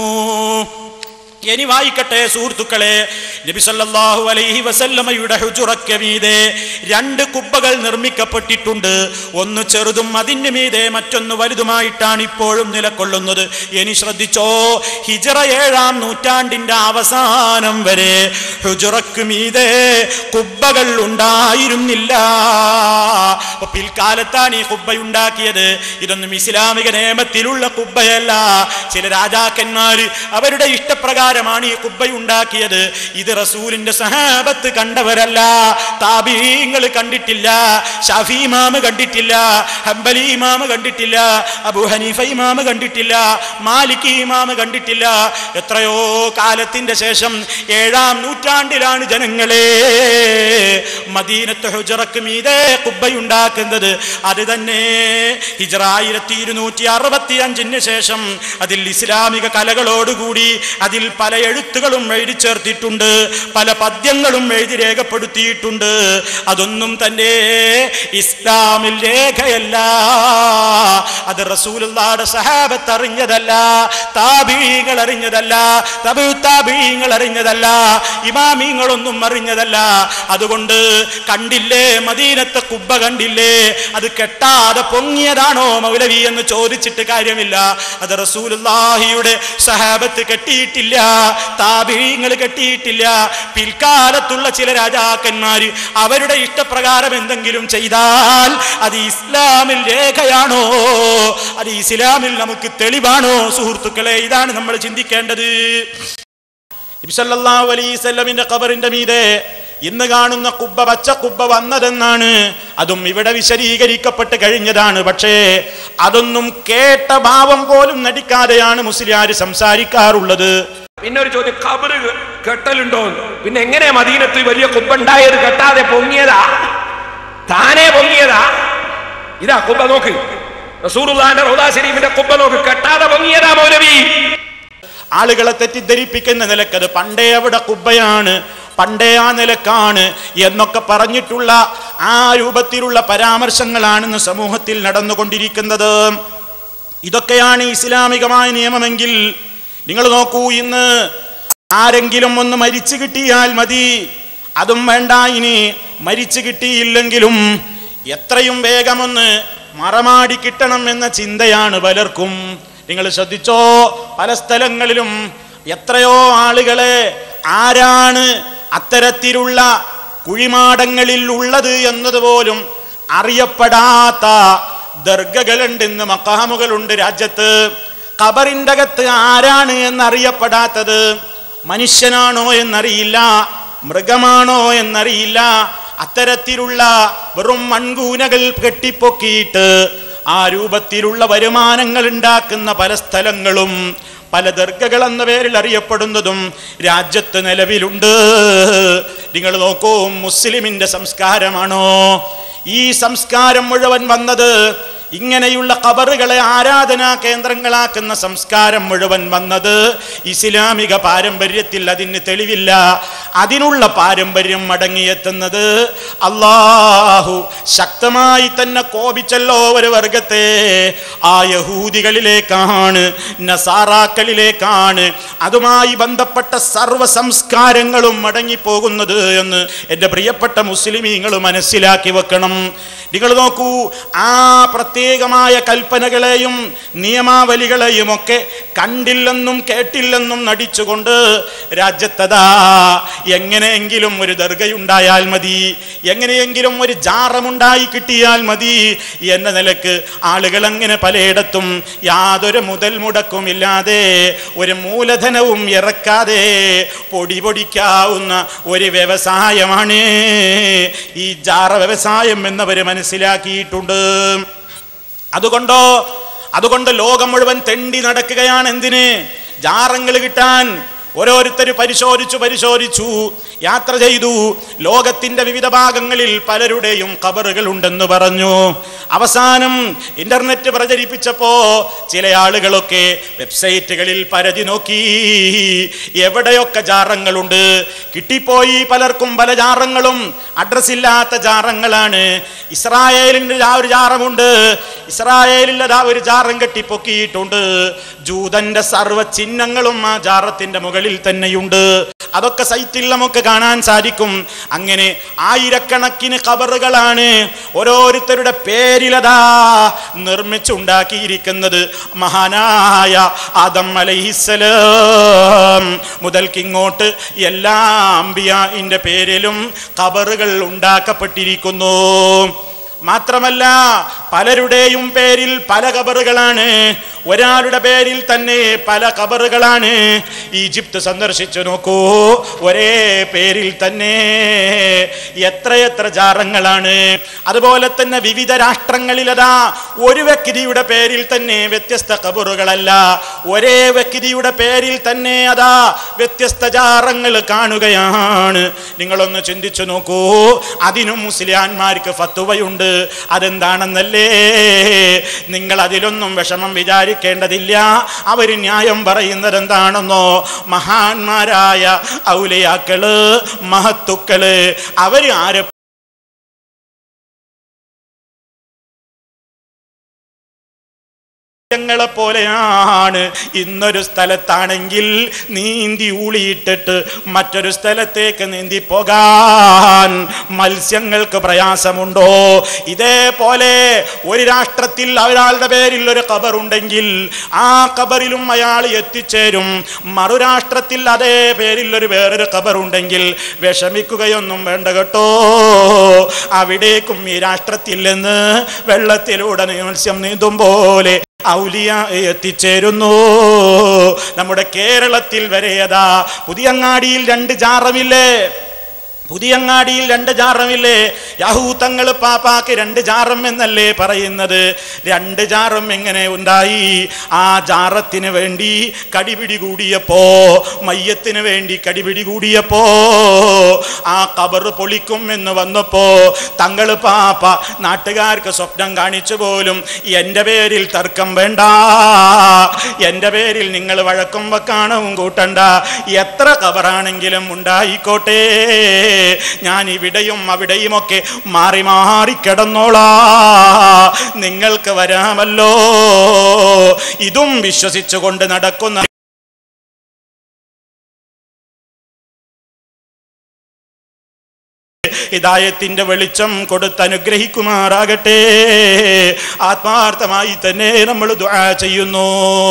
S1: ഇനി വായിക്കട്ടെ സുഹൃത്തുക്കളെ നബി സല്ലല്ലാഹു അലൈഹി വസല്ലമയുടെ ഹുജുറയ്ക്ക് മീതെ രണ്ട് കുബ്ബകൾ നിർമ്മിക്കപ്പെട്ടിട്ടുണ്ട് ഒന്ന് ചെറുതും അതിന് മീതെ മറ്റൊന്ന് വലുതുമായിട്ടാണ് ഇപ്പോഴും നിലകൊള്ളുന്നത് ഇനി ശ്രദ്ധിച്ചോ ഹിജറ ഏഴാം നൂറ്റാണ്ടിന്റെ അവസാനം വരെ ഹുജുറക്ക് മീതെ കുബ്ബകൾ ഉണ്ടായിരുന്നില്ല അപ്പൊ പിൽക്കാലത്താണ് ഈ കുബ്ബയുണ്ടാക്കിയത് ഇതൊന്നും ഇസ്ലാമിക നിയമത്തിലുള്ള കുബ്ബയല്ല ചില രാജാക്കന്മാര് അവരുടെ ഇഷ്ടപ്രകാരമാണ് ഈ കുബ്ബയുണ്ടാക്കിയത് ഇത് റസൂലിന്റെ സഹാബത്ത് കണ്ടവരല്ല താബീങ്ങൾ കണ്ടിട്ടില്ല ഷാഫി ഇമാമ് കണ്ടിട്ടില്ല ഹംബലി ഇമാമ് കണ്ടിട്ടില്ല അബു ഹനീഫ ഇമാമ് കണ്ടിട്ടില്ല മാലിക് ഇമാമ് കണ്ടിട്ടില്ല എത്രയോ കാലത്തിന്റെ ശേഷം ഏഴാം നൂറ്റാണ്ടിലാണ് ജനങ്ങളെ മദീനത്ത് ഹുജറക്ക് മീതെ കുബ്ബയുണ്ടാക്കുന്നത് അത് തന്നെ ഹിജറ ആയിരത്തി ഇരുന്നൂറ്റി അറുപത്തി അഞ്ചിന് ശേഷം അതിൽ ഇസ്ലാമിക കലകളോടുകൂടി അതിൽ പല എഴുത്തുകളും എഴുതി ചേർത്തിട്ടുണ്ട് പല പദ്യങ്ങളും എഴുതി രേഖപ്പെടുത്തിയിട്ടുണ്ട് അതൊന്നും തന്നെ ഇസ്ലാമിൽ രേഖയല്ല അത് റസൂലുള്ളാടെ സഹാബത്ത് അറിഞ്ഞതല്ല താബീങ്ങൾ അറിഞ്ഞതല്ല തബു താബീങ്ങൾ അറിഞ്ഞതല്ല ഇമാമീങ്ങളൊന്നും അറിഞ്ഞതല്ല അതുകൊണ്ട് കണ്ടില്ലേ മദീനത്തെ കുബ്ബ കണ്ടില്ലേ അത് കെട്ടാതെ പൊങ്ങിയതാണോ മൗലവി എന്ന് ചോദിച്ചിട്ട് കാര്യമില്ല അത് റസൂലുള്ളാഹിയുടെ സഹാബത്ത് കെട്ടിയിട്ടില്ല താബീങ്ങൾ കെട്ടിയിട്ടില്ല പിൽക്കാലത്തുള്ള ചില രാജാക്കന്മാര് അവരുടെ ഇഷ്ടപ്രകാരം എന്തെങ്കിലും ചെയ്താൽ അത് ഇസ്ലാമിൽ രേഖയാണോ അത് ഇസ്ലാമിൽ നമുക്ക് തെളിവാണോ സുഹൃത്തുക്കളെ ഇതാണ് നമ്മൾ ചിന്തിക്കേണ്ടത് നബിസല്ലല്ലാഹു അലൈഹി വസല്ലമിന്റെ ഖബറിന്റെ മീതെ ഇന്ന് കാണുന്ന കുബ്ബ പച്ച കുബ്ബ വന്നതെന്നാണ് അതും ഇവിടെ വിശദീകരിക്കപ്പെട്ട് കഴിഞ്ഞതാണ് പക്ഷേ അതൊന്നും കേട്ട ഭാവം പോലും നടിക്കാതെയാണ് മുസ്ലിയാർ സംസാരിക്കാറുള്ളത്
S2: പിന്നെ ഒരു ചോദ്യം കബറ് കെട്ടലുണ്ടോ പിന്നെ എങ്ങനെ മദീനത്ത് വലിയ കുബ്ബുണ്ടായത് കെട്ടാതെ പൊങ്ങിയതാ താനേ പൊങ്ങിയതാ ഇതാ കുബ്ബ നോക്ക് റസൂറുല്ലാന്റെ റൗദാ ശരീഫിന്റെ കുബ്ബ നോക്ക് കെട്ടാതെ പൊങ്ങിയതാ മൗലവി
S1: ആളുകളെ തെറ്റിദ്ധരിപ്പിക്കുന്ന നിലക്കത് പണ്ടേ അവിടെ കുബ്ബയാണ് പണ്ടേ ആ നിലക്കാണ് എന്നൊക്കെ പറഞ്ഞിട്ടുള്ള ആ രൂപത്തിലുള്ള പരാമർശങ്ങളാണെന്ന് സമൂഹത്തിൽ നടന്നുകൊണ്ടിരിക്കുന്നത് ഇതൊക്കെയാണ് ഇസ്ലാമികമായ നിയമമെങ്കിൽ നിങ്ങൾ നോക്കൂ ഇന്ന് ആരെങ്കിലും ഒന്ന് മരിച്ചു കിട്ടിയാൽ മതി അതും വേണ്ട ഇനി മരിച്ചു കിട്ടിയില്ലെങ്കിലും എത്രയും വേഗമൊന്ന് മറമാടി കിട്ടണം എന്ന ചിന്തയാണ് പലർക്കും നിങ്ങൾ ശ്രദ്ധിച്ചോ പല സ്ഥലങ്ങളിലും എത്രയോ ആളുകളെ ആരാണ് അത്തരത്തിലുള്ള കുഴിമാടങ്ങളിൽ ഉള്ളത് എന്നതുപോലും അറിയപ്പെടാത്ത ദർഗകളുണ്ട് ഇന്ന് മക്കാമുകളുണ്ട് രാജ്യത്ത് ഖബറിന്റെ അകത്ത് ആരാണ് എന്നറിയപ്പെടാത്തത് മനുഷ്യനാണോ എന്നറിയില്ല മൃഗമാണോ എന്നറിയില്ല അത്തരത്തിലുള്ള വെറും മൺകൂനകൾ കെട്ടിപ്പൊക്കിയിട്ട് ആ രൂപത്തിലുള്ള വരുമാനങ്ങൾ ഉണ്ടാക്കുന്ന പല സ്ഥലങ്ങളും പല ദർഗകൾ എന്ന പേരിൽ അറിയപ്പെടുന്നതും രാജ്യത്ത് നിലവിലുണ്ട് നിങ്ങൾ നോക്കൂ മുസ്ലിമിന്റെ സംസ്കാരമാണോ ഈ സംസ്കാരം മുഴുവൻ വന്നത് ഇങ്ങനെയുള്ള കബറുകളെ ആരാധനാ കേന്ദ്രങ്ങളാക്കുന്ന സംസ്കാരം മുഴുവൻ വന്നത് ഇസ്ലാമിക പാരമ്പര്യത്തിൽ അതിന് തെളിവില്ല അതിനുള്ള പാരമ്പര്യം മടങ്ങിയെത്തുന്നത് അള്ളാഹു ശക്തമായി തന്നെ കോപിച്ചല്ലോ ഒരു വർഗത്തെ ആ യഹൂദികളിലേക്കാണ് നസാറാക്കളിലേക്കാണ് അതുമായി ബന്ധപ്പെട്ട സർവ്വ സംസ്കാരങ്ങളും മടങ്ങിപ്പോകുന്നത് എന്ന് എൻ്റെ പ്രിയപ്പെട്ട മുസ്ലിമീങ്ങൾ മനസ്സിലാക്കി വെക്കണം നിങ്ങൾ നോക്കൂ ആ പ്രത്യേകമായ കൽപ്പനകളെയും നിയമാവലികളെയും ഒക്കെ കണ്ടില്ലെന്നും കേട്ടില്ലെന്നും നടിച്ചുകൊണ്ട് രാജ്യത്തതാ എങ്ങനെയെങ്കിലും ഒരു ദർഗയുണ്ടായാൽ മതി എങ്ങനെയെങ്കിലും ഒരു ജാറമുണ്ടായി കിട്ടിയാൽ മതി എന്ന നിലക്ക് ആളുകൾ അങ്ങനെ പലയിടത്തും യാതൊരു മുതൽ മുടക്കും ഇല്ലാതെ ഒരു മൂലധനവും ഇറക്കാതെ പൊടി പൊടിക്കാവുന്ന ഒരു വ്യവസായമാണ് ഈ ജാറ വ്യവസായം എന്നവർ മനസ്സിലാക്കിയിട്ടുണ്ട് അതുകൊണ്ടോ അതുകൊണ്ട് ലോകം മുഴുവൻ തെണ്ടി നടക്കുകയാണ് എന്തിന് ജാറങ്ങൾ കിട്ടാൻ ഓരോരുത്തർ പരിശോധിച്ചു പരിശോധിച്ചു യാത്ര ചെയ്തു ലോകത്തിന്റെ വിവിധ ഭാഗങ്ങളിൽ പലരുടെയും കബറുകൾ ഉണ്ടെന്ന് പറഞ്ഞു അവസാനം ഇന്റർനെറ്റ് പ്രചരിപ്പിച്ചപ്പോ ചില ആളുകളൊക്കെ വെബ്സൈറ്റുകളിൽ പരതി നോക്കി എവിടെയൊക്കെ ജാറങ്ങളുണ്ട് കിട്ടിപ്പോയി പലർക്കും പല ജാറങ്ങളും അഡ്രസ് ഇല്ലാത്ത ജാറങ്ങളാണ് ഇസ്രായേലിൻ്റെ ആ ഒരു ജാറമുണ്ട് ഇസ്രായേലിൻ്റെ ആ ഒരു ജാറം കെട്ടിപ്പൊക്കിയിട്ടുണ്ട് ജൂതന്റെ സർവ്വ ചിഹ്നങ്ങളും ആ ജാറത്തിന്റെ മുകളിൽ തന്നെയുണ്ട് അതൊക്കെ സൈറ്റിൽ നമുക്ക് കാണാൻ സാധിക്കും അങ്ങനെ ആയിരക്കണക്കിന് കബറുകളാണ് ഓരോരുത്തരുടെ പേരിലതാ നിർമ്മിച്ചുണ്ടാക്കിയിരിക്കുന്നത് മഹാനായ ആദം അലൈഹിസ്സലാം മുതൽക്കിങ്ങോട്ട് എല്ലാ അമ്പിയായിന്റെ പേരിലും കബറുകൾ ഉണ്ടാക്കപ്പെട്ടിരിക്കുന്നു മാത്രമല്ല പലരുടെയും പേരിൽ പല കബറുകളാണ് ഒരാളുടെ പേരിൽ തന്നെ പല കബറുകളാണ് ഈജിപ്ത് സന്ദർശിച്ചു നോക്കൂ ഒരേ പേരിൽ തന്നെ എത്രയെത്ര ജാറങ്ങളാണ് അതുപോലെ തന്നെ വിവിധ രാഷ്ട്രങ്ങളിലതാ ഒരു വ്യക്തിയുടെ പേരിൽ തന്നെ വ്യത്യസ്ത കബറുകളല്ല ഒരേ വ്യക്തിയുടെ പേരിൽ തന്നെ അതാ വ്യത്യസ്ത ജാറങ്ങൾ കാണുകയാണ് നിങ്ങളൊന്ന് ചിന്തിച്ചു നോക്കൂ അതിനും മുസ്ലിയാന്മാർക്ക് ഫത്തുവയുണ്ട് അതെന്താണെന്നല്ലേ നിങ്ങൾ അതിലൊന്നും വിഷമം വിചാരിക്കേണ്ടതില്ല അവർ ന്യായം പറയുന്നത് എന്താണെന്നോ മഹാന്മാരായ ഔലയാക്കള് മഹത്തുക്കള് അവർ ആരെ ങ്ങളെ പോലെയാണ് ഇന്നൊരു സ്ഥലത്താണെങ്കിൽ നീന്തി ഊളിയിട്ടിട്ട് മറ്റൊരു സ്ഥലത്തേക്ക് നീന്തി പോകാൻ മത്സ്യങ്ങൾക്ക് പ്രയാസമുണ്ടോ ഇതേപോലെ ഒരു രാഷ്ട്രത്തിൽ ഒരാളുടെ പേരിൽ ഒരു കബറുണ്ടെങ്കിൽ ആ കബറിലും അയാൾ എത്തിച്ചേരും മറുരാഷ്ട്രത്തിൽ അതേ പേരിൽ ഒരു വേറൊരു കബറുണ്ടെങ്കിൽ വിഷമിക്കുകയൊന്നും വേണ്ട കേട്ടോ അവിടേക്കും ഈ രാഷ്ട്രത്തിൽ നിന്ന് വെള്ളത്തിലൂടെ മത്സ്യം നീന്തും പോലെ ഔലിയ എത്തിച്ചേരുന്നു നമ്മുടെ കേരളത്തിൽ വരെയതാ പുതിയങ്ങാടിയിൽ രണ്ട് ജാറമില്ലേ പുതിയങ്ങാടിയിൽ രണ്ട് ജാറമില്ലേ യാഹൂത്തങ്ങൾ പാപ്പാക്ക് രണ്ട് ജാറം എന്നല്ലേ പറയുന്നത് രണ്ട് ജാറം എങ്ങനെ ഉണ്ടായി ആ ജാറത്തിന് വേണ്ടി കടിപിടി കൂടിയപ്പോ മയ്യത്തിന് വേണ്ടി കടിപിടി കൂടിയപ്പോ ആ കബർ പൊളിക്കും എന്ന് വന്നപ്പോ തങ്ങൾ പാപ്പ നാട്ടുകാർക്ക് സ്വപ്നം കാണിച്ചു പോലും എൻ്റെ പേരിൽ തർക്കം വേണ്ട എൻ്റെ പേരിൽ നിങ്ങൾ വഴക്കും വക്കാണവും കൂട്ടണ്ട എത്ര കബറാണെങ്കിലും ഉണ്ടായിക്കോട്ടെ ഞാൻ ഇവിടെയും അവിടെയുമൊക്കെ മാറി മാറി കിടന്നോളാ നിങ്ങൾക്ക് വരാമല്ലോ ഇതും വിശ്വസിച്ചുകൊണ്ട് നടക്കുന്ന ഹിദായത്തിന്റെ വെളിച്ചം കൊടുത്ത് അനുഗ്രഹിക്കുമാറാകട്ടെ ആത്മാർത്ഥമായി തന്നെ നമ്മൾ ദുആ ചെയ്യുന്നു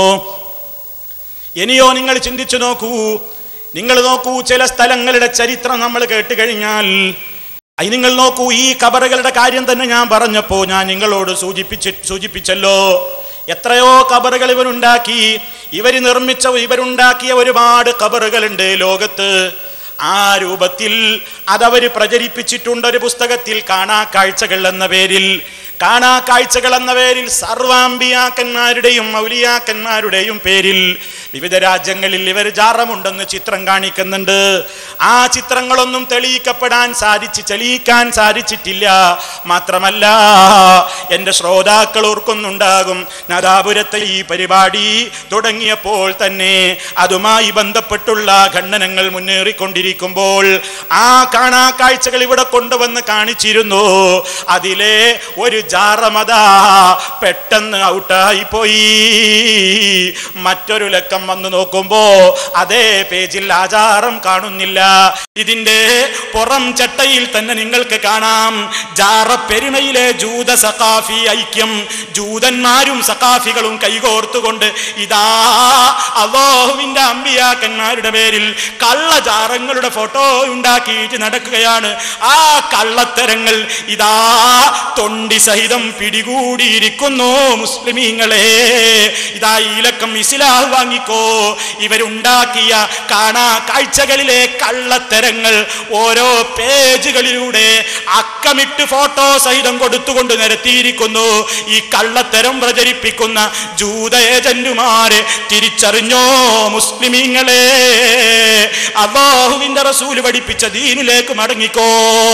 S1: ഇനിയോ നിങ്ങൾ ചിന്തിച്ചു നോക്കൂ നിങ്ങൾ നോക്കൂ ചില സ്ഥലങ്ങളുടെ ചരിത്രം നമ്മൾ കേട്ട് കഴിഞ്ഞാൽ അത് നിങ്ങൾ നോക്കൂ ഈ കബറുകളുടെ കാര്യം തന്നെ ഞാൻ പറഞ്ഞപ്പോ ഞാൻ നിങ്ങളോട് സൂചിപ്പിച്ച് സൂചിപ്പിച്ചല്ലോ എത്രയോ കബറുകൾ ഇവരുണ്ടാക്കി ഇവർ നിർമ്മിച്ച ഇവരുണ്ടാക്കിയ ഒരുപാട് കബറുകളുണ്ട് ലോകത്ത് ആ രൂപത്തിൽ അതവർ പ്രചരിപ്പിച്ചിട്ടുണ്ട് ഒരു പുസ്തകത്തിൽ കാണാ കാഴ്ചകൾ എന്ന പേരിൽ കാണാ കാഴ്ചകൾ എന്ന പേരിൽ സർവാംബിയാക്കന്മാരുടെയും മൗലിയാക്കന്മാരുടെയും പേരിൽ വിവിധ രാജ്യങ്ങളിൽ ഇവർ ജാറമുണ്ടെന്ന് ചിത്രം കാണിക്കുന്നുണ്ട് ആ ചിത്രങ്ങളൊന്നും തെളിയിക്കപ്പെടാൻ സാധിച്ച് തെളിയിക്കാൻ സാധിച്ചിട്ടില്ല മാത്രമല്ല എൻ്റെ ശ്രോതാക്കൾ ഓർക്കുന്നുണ്ടാകും നാദാപുരത്തെ ഈ പരിപാടി തുടങ്ങിയപ്പോൾ തന്നെ അതുമായി ബന്ധപ്പെട്ടുള്ള ഖണ്ഡനങ്ങൾ മുന്നേറിക്കൊണ്ടിരിക്കുമ്പോൾ ആ കാണാ കാഴ്ചകൾ ഇവിടെ കൊണ്ടുവന്ന് കാണിച്ചിരുന്നു അതിലെ ഒരു ജാറമത പെട്ടെന്ന് ഔട്ടായി പോയി മറ്റൊരു ലക്കം വന്ന് നോക്കുമ്പോ അതേ പേജിൽ ആചാരം കാണുന്നില്ല ഇതിന്റെ പുറം ചട്ടയിൽ തന്നെ നിങ്ങൾക്ക് കാണാം ജാറ പെരുമയിലെ ജൂത സഖാഫി ഐക്യം ജൂതന്മാരും സഖാഫികളും കൈകോർത്തുകൊണ്ട് ഇതാ അള്ളാഹുവിന്റെ അമ്പിയാക്കന്മാരുടെ പേരിൽ കള്ളജാറങ്ങളുടെ ഫോട്ടോ ഉണ്ടാക്കിയിട്ട് നടക്കുകയാണ് ആ കള്ളത്തരങ്ങൾ ഇതാ തൊണ്ടി സഹിതം പിടികൂടിയിരിക്കുന്നു മുസ്ലിമീങ്ങളെ ഇതാ ഈ ലക്കം ഇസ്ലാഹ് വാങ്ങിക്കോ ഇവരുണ്ടാക്കിയ കാണാ കാഴ്ചകളിലെ കള്ളത്തരങ്ങൾ ഓരോ പേജുകളിലൂടെ അക്കമിട്ട് ഫോട്ടോ സഹിതം കൊടുത്തുകൊണ്ട് നിരത്തിയിരിക്കുന്നു ഈ കള്ളത്തരം പ്രചരിപ്പിക്കുന്ന ജൂത ഏജന്റുമാരെ തിരിച്ചറിഞ്ഞോ മുസ്ലിമീങ്ങളെ അള്ളാഹുവിന്റെ റസൂല് പഠിപ്പിച്ച ദീനിലേക്ക് മടങ്ങിക്കോ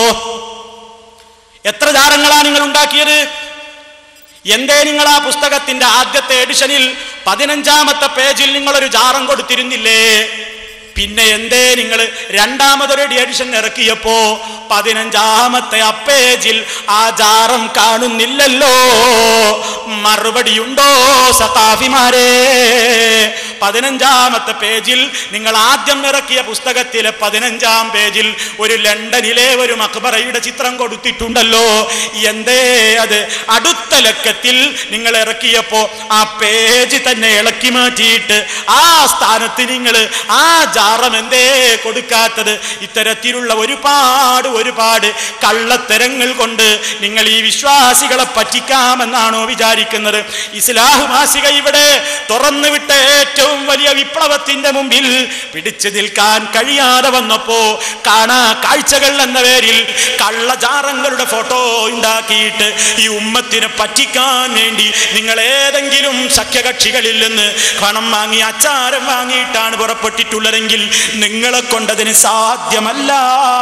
S1: എത്ര ജാറങ്ങളാണ് നിങ്ങൾ ഉണ്ടാക്കിയത് എന്തേ നിങ്ങൾ ആ പുസ്തകത്തിന്റെ ആദ്യത്തെ എഡിഷനിൽ പതിനഞ്ചാമത്തെ പേജിൽ നിങ്ങളൊരു ജാറം കൊടുത്തിരുന്നില്ലേ പിന്നെ എന്തേ നിങ്ങൾ രണ്ടാമതൊരു എഡിഷൻ ഇറക്കിയപ്പോ പതിനഞ്ചാമത്തെ ആ പേജിൽ ആ ജാറം കാണുന്നില്ലല്ലോ മറുപടിയുണ്ടോ സത്താഫിമാരെ പതിനഞ്ചാമത്തെ പേജിൽ നിങ്ങൾ ആദ്യം ഇറക്കിയ പുസ്തകത്തിലെ പതിനഞ്ചാം പേജിൽ ഒരു ലണ്ടനിലെ ഒരു മക്ബറയുടെ ചിത്രം കൊടുത്തിട്ടുണ്ടല്ലോ എന്തേ അത് അടുത്ത ലക്കത്തിൽ നിങ്ങൾ ഇറക്കിയപ്പോ ആ പേജ് തന്നെ ഇളക്കി മാറ്റിയിട്ട് ആ സ്ഥാനത്ത് നിങ്ങൾ ആ ജാറം എന്തേ കൊടുക്കാത്തത് ഇത്തരത്തിലുള്ള ഒരുപാട് ഒരുപാട് കള്ളത്തരങ്ങൾ കൊണ്ട് നിങ്ങൾ ഈ വിശ്വാസികളെ പറ്റിക്കാമെന്നാണോ വിചാരിക്കുന്നത് ഇസ്ലാഹ് മാസിക ഇവിടെ തുറന്നു വിട്ട ഏറ്റവും വലിയ വിപ്ലവത്തിന്റെ മുമ്പിൽ പിടിച്ചു നിൽക്കാൻ കഴിയാതെ വന്നപ്പോ കാണാ കാഴ്ചകൾ എന്ന പേരിൽ കള്ളജാറങ്ങളുടെ ഫോട്ടോ ഉണ്ടാക്കിയിട്ട് ഈ ഉമ്മത്തിനെ പറ്റിക്കാൻ വേണ്ടി നിങ്ങൾ ഏതെങ്കിലും സഖ്യകക്ഷികളിൽ നിന്ന് പണം വാങ്ങി അച്ചാരം വാങ്ങിയിട്ടാണ് പുറപ്പെട്ടിട്ടുള്ളതെങ്കിൽ നിങ്ങളെ കൊണ്ടതിന് സാധ്യമല്ല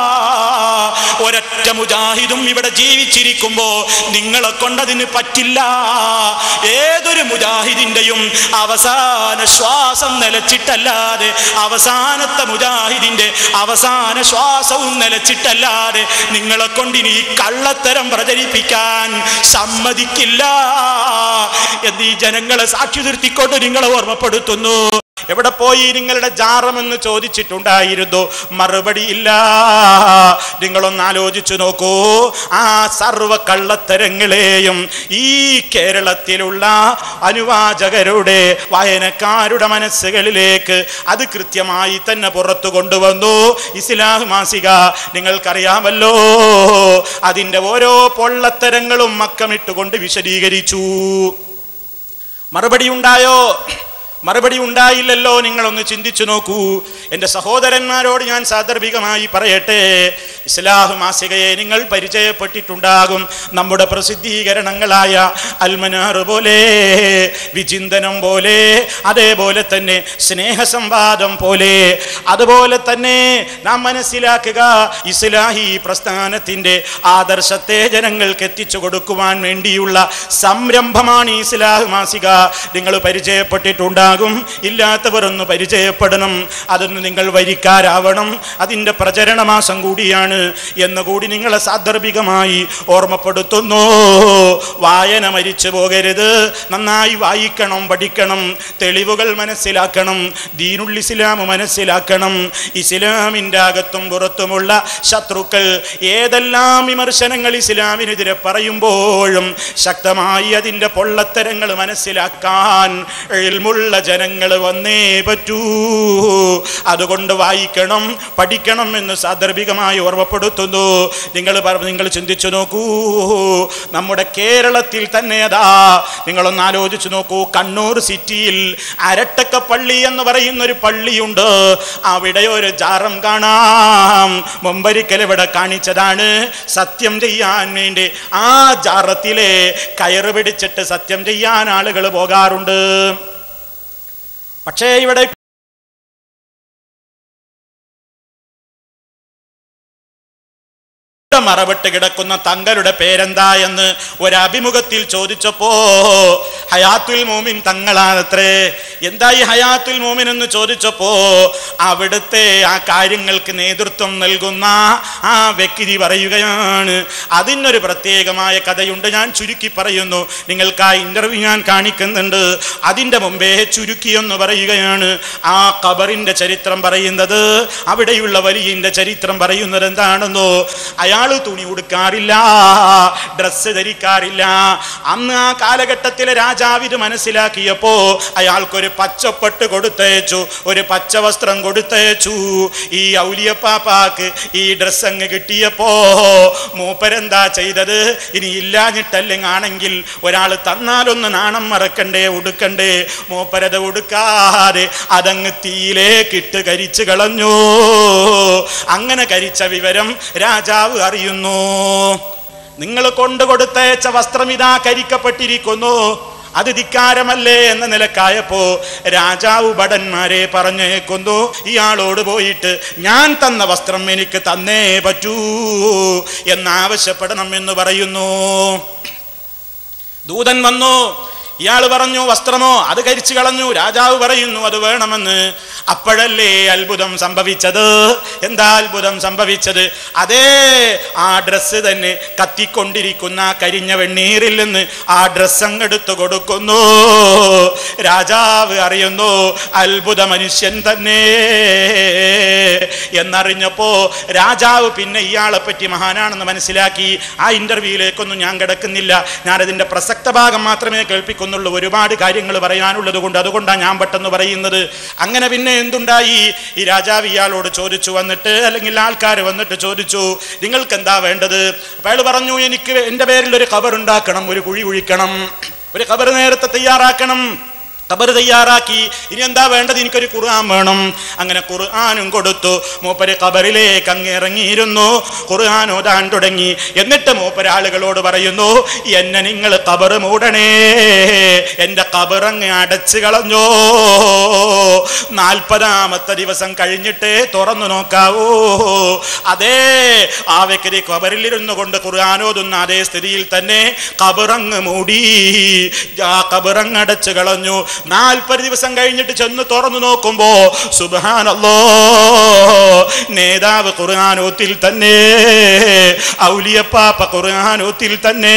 S1: ഒരൊറ്റ മുജാഹിദും ഇവിടെ ജീവിച്ചിരിക്കുമ്പോ നിങ്ങളെ കൊണ്ടതിന് പറ്റില്ല ഏതൊരു മുജാഹിദിന്റെയും അവസാന ശ്വാസം നിലച്ചിട്ടല്ലാതെ അവസാനത്തെ മുജാഹിദിന്റെ അവസാന ശ്വാസവും നിലച്ചിട്ടല്ലാതെ നിങ്ങളെ കൊണ്ടിനി ഈ കള്ളത്തരം പ്രചരിപ്പിക്കാൻ സമ്മതിക്കില്ല എന്ന് ഈ ജനങ്ങളെ സാക്ഷി നിർത്തിക്കൊണ്ട് നിങ്ങളെ ഓർമ്മപ്പെടുത്തുന്നു എവിടെ പോയി നിങ്ങളുടെ ജാറമെന്ന് ചോദിച്ചിട്ടുണ്ടായിരുന്നു മറുപടി ഇല്ല നിങ്ങളൊന്ന് ആലോചിച്ചു നോക്കൂ ആ സർവ കള്ളത്തരങ്ങളെയും ഈ കേരളത്തിലുള്ള അനുവാചകരുടെ വായനക്കാരുടെ മനസ്സുകളിലേക്ക് അത് കൃത്യമായി തന്നെ പുറത്തു കൊണ്ടുവന്നു ഇസ്ലാഹ് മാസിക നിങ്ങൾക്കറിയാമല്ലോ അതിൻ്റെ ഓരോ പൊള്ളത്തരങ്ങളും മക്കമിട്ടുകൊണ്ട് വിശദീകരിച്ചു മറുപടി ഉണ്ടായോ മറുപടി ഉണ്ടായില്ലല്ലോ നിങ്ങളൊന്ന് ചിന്തിച്ചു നോക്കൂ എൻ്റെ സഹോദരന്മാരോട് ഞാൻ സാദർഭികമായി പറയട്ടെ ഇസ്ലാഹ് മാസികയെ നിങ്ങൾ പരിചയപ്പെട്ടിട്ടുണ്ടാകും നമ്മുടെ പ്രസിദ്ധീകരണങ്ങളായ അൽമനാർ പോലെ വിചിന്തനം പോലെ അതേപോലെ തന്നെ സ്നേഹസംവാദം പോലെ അതുപോലെ തന്നെ നാം മനസ്സിലാക്കുക ഇസ്ലാഹി പ്രസ്ഥാനത്തിൻ്റെ ആദർശത്തെ ജനങ്ങൾക്ക് എത്തിച്ചു കൊടുക്കുവാൻ വേണ്ടിയുള്ള സംരംഭമാണ് ഈ ഇസ്ലാഹ് മാസിക നിങ്ങൾ പരിചയപ്പെട്ടിട്ടുണ്ടാകും ഉണ്ടാകും ഇല്ലാത്തവർ ഒന്ന് പരിചയപ്പെടണം അതൊന്ന് നിങ്ങൾ വരിക്കാരാവണം അതിൻ്റെ പ്രചരണ മാസം കൂടിയാണ് എന്ന് കൂടി നിങ്ങളെ സാന്ദർഭികമായി ഓർമ്മപ്പെടുത്തുന്നു വായന മരിച്ചു പോകരുത് നന്നായി വായിക്കണം പഠിക്കണം തെളിവുകൾ മനസ്സിലാക്കണം ദീനുൽ ഇസ്ലാം മനസ്സിലാക്കണം ഇസ്ലാമിൻ്റെ അകത്തും പുറത്തുമുള്ള ശത്രുക്കൾ ഏതെല്ലാം വിമർശനങ്ങൾ ഇസ്ലാമിനെതിരെ പറയുമ്പോഴും ശക്തമായി അതിൻ്റെ പൊള്ളത്തരങ്ങൾ മനസ്സിലാക്കാൻ എൽമുള്ള ജനങ്ങൾ വന്നേ പറ്റൂ അതുകൊണ്ട് വായിക്കണം പഠിക്കണം എന്ന് സാന്ദർഭികമായി ഓർമ്മപ്പെടുത്തുന്നു നിങ്ങൾ പറ- നിങ്ങൾ ചിന്തിച്ചു നോക്കൂ നമ്മുടെ കേരളത്തിൽ തന്നെ അതാ നിങ്ങളൊന്ന് ആലോചിച്ചു നോക്കൂ കണ്ണൂർ സിറ്റിയിൽ അരട്ടക്ക പള്ളി എന്ന് പറയുന്ന ഒരു പള്ളിയുണ്ട് അവിടെ ഒരു ജാറം കാണാം മുമ്പൊരിക്കൽ ഇവിടെ കാണിച്ചതാണ് സത്യം ചെയ്യാൻ വേണ്ടി ആ ജാറത്തിലെ കയറ് പിടിച്ചിട്ട് സത്യം ചെയ്യാൻ ആളുകൾ പോകാറുണ്ട് പക്ഷേ ഇവിടെ മറവിട്ട് കിടക്കുന്ന തങ്ങളുടെ പേരെന്താ എന്ന് ഒരഭിമുഖത്തിൽ ചോദിച്ചപ്പോ ഹയാത്തുൽ മോമിൻ തങ്ങളാണത്രേ എന്താ ഈ ഹയാത്തുൽ മോമിൻ എന്ന് ചോദിച്ചപ്പോ അവിടുത്തെ ആ കാര്യങ്ങൾക്ക് നേതൃത്വം നൽകുന്ന ആ വ്യക്തി പറയുകയാണ് അതിനൊരു പ്രത്യേകമായ കഥയുണ്ട് ഞാൻ ചുരുക്കി പറയുന്നു നിങ്ങൾക്ക് ആ ഇന്റർവ്യൂ ഞാൻ കാണിക്കുന്നുണ്ട് അതിൻ്റെ മുമ്പേ ചുരുക്കിയെന്ന് പറയുകയാണ് ആ ഖബറിന്റെ ചരിത്രം പറയുന്നത് അവിടെയുള്ള വലിയന്റെ ചരിത്രം പറയുന്നത് എന്താണെന്നോ അയാൾ തുണി ഉടുക്കാറില്ല ഡ്രസ്സ് ധരിക്കാറില്ല അന്ന് ആ കാലഘട്ടത്തിലെ രാജാവ് ഇത് മനസ്സിലാക്കിയപ്പോ അയാൾക്കൊരു പച്ചപ്പെട്ട് കൊടുത്തയച്ചു ഒരു പച്ച വസ്ത്രം കൊടുത്തയച്ചു ഈ ഔലിയപ്പാപ്പാക്ക് ഈ ഡ്രസ്സ് അങ്ങ് കിട്ടിയപ്പോ മൂപ്പരെന്താ ചെയ്തത് ഇനി ഇല്ലാഞ്ഞിട്ടല്ലെങ്കിൽ ആണെങ്കിൽ ഒരാൾ തന്നാലൊന്ന് നാണം മറക്കണ്ടേ ഉടുക്കണ്ടേ മൂപ്പരത് ഉടുക്കാതെ അതങ്ങ് തീയിലേക്കിട്ട് കരിച്ചു കളഞ്ഞു അങ്ങനെ കരിച്ച വിവരം രാജാവ് അറിയുന്നു നിങ്ങൾ കൊണ്ടു കൊടുത്തയച്ച വസ്ത്രം ഇതാ കരിക്കപ്പെട്ടിരിക്കുന്നു അത് ധിക്കാരമല്ലേ എന്ന നിലക്കായപ്പോ രാജാവ് ഭടന്മാരെ പറഞ്ഞേക്കുന്നു ഇയാളോട് പോയിട്ട് ഞാൻ തന്ന വസ്ത്രം എനിക്ക് തന്നേ പറ്റൂ എന്നാവശ്യപ്പെടണം എന്ന് പറയുന്നു ദൂതൻ വന്നു ഇയാൾ പറഞ്ഞു വസ്ത്രമോ അത് കരിച്ചു കളഞ്ഞു രാജാവ് പറയുന്നു അത് വേണമെന്ന് അപ്പോഴല്ലേ അത്ഭുതം സംഭവിച്ചത് എന്താ അത്ഭുതം സംഭവിച്ചത് അതേ ആ ഡ്രസ്സ് തന്നെ കത്തിക്കൊണ്ടിരിക്കുന്ന ആ കരിഞ്ഞ വെണ്ണീറിൽ നിന്ന് ആ ഡ്രസ്സ് അങ്ങെടുത്തു കൊടുക്കുന്നു രാജാവ് അറിയുന്നു അത്ഭുത മനുഷ്യൻ തന്നെ എന്നറിഞ്ഞപ്പോ രാജാവ് പിന്നെ ഇയാളെ പറ്റി മഹാനാണെന്ന് മനസ്സിലാക്കി ആ ഇന്റർവ്യൂയിലേക്കൊന്നും ഞാൻ കിടക്കുന്നില്ല ഞാനതിന്റെ പ്രസക്ത ഭാഗം മാത്രമേ കേൾപ്പിക്കുന്നുള്ളൂ ഒരുപാട് കാര്യങ്ങൾ പറയാനുള്ളത് കൊണ്ട് അതുകൊണ്ടാണ് ഞാൻ പെട്ടെന്ന് പറയുന്നത് അങ്ങനെ പിന്നെ എന്തുണ്ടായി ഈ രാജാവ് ഇയാളോട് ചോദിച്ചു വന്നിട്ട് അല്ലെങ്കിൽ ആൾക്കാർ വന്നിട്ട് ചോദിച്ചു നിങ്ങൾക്ക് എന്താ വേണ്ടത് അപ്പൊ അയാൾ പറഞ്ഞു എനിക്ക് എൻ്റെ പേരിൽ ഒരു കബർ ഉണ്ടാക്കണം ഒരു കുഴി കുഴിക്കണം ഒരു കബർ നേരത്തെ തയ്യാറാക്കണം ഖബർ തയ്യാറാക്കി ഇനി എന്താ വേണ്ടത് എനിക്കൊരു ഖുർആൻ വേണം അങ്ങനെ ഖുർആാനും കൊടുത്തു മൂപ്പര് ഖബറിലേക്ക് അങ്ങ് ഇറങ്ങിയിരുന്നു ഖുർആൻ ഓതാൻ തുടങ്ങി എന്നിട്ട് മൂപ്പര് ആളുകളോട് പറയുന്നു എന്നെ നിങ്ങൾ ഖബർ മൂടണേ എൻ്റെ ഖബർ അങ്ങ് അടച്ചു കളഞ്ഞോ നാൽപ്പതാമത്തെ ദിവസം കഴിഞ്ഞിട്ടേ തുറന്നു നോക്കാവൂ അതേ ആ വ്യക്തി ഖബറിലിരുന്നു കൊണ്ട് ഖുർആൻ ഓതുന്ന അതേ സ്ഥിതിയിൽ തന്നെ ഖബറങ്ങ് മൂടി ആ ഖബറങ്ങ് അടച്ചു കളഞ്ഞു നാൽപ്പത് ദിവസം കഴിഞ്ഞിട്ട് ചെന്ന് തുറന്നു നോക്കുമ്പോ സുബാനല്ലോ നേതാവ് ഖുർആാനോത്തിൽ തന്നെ ഔലിയപ്പാപ്പ ഖുർആാനോത്തിൽ തന്നെ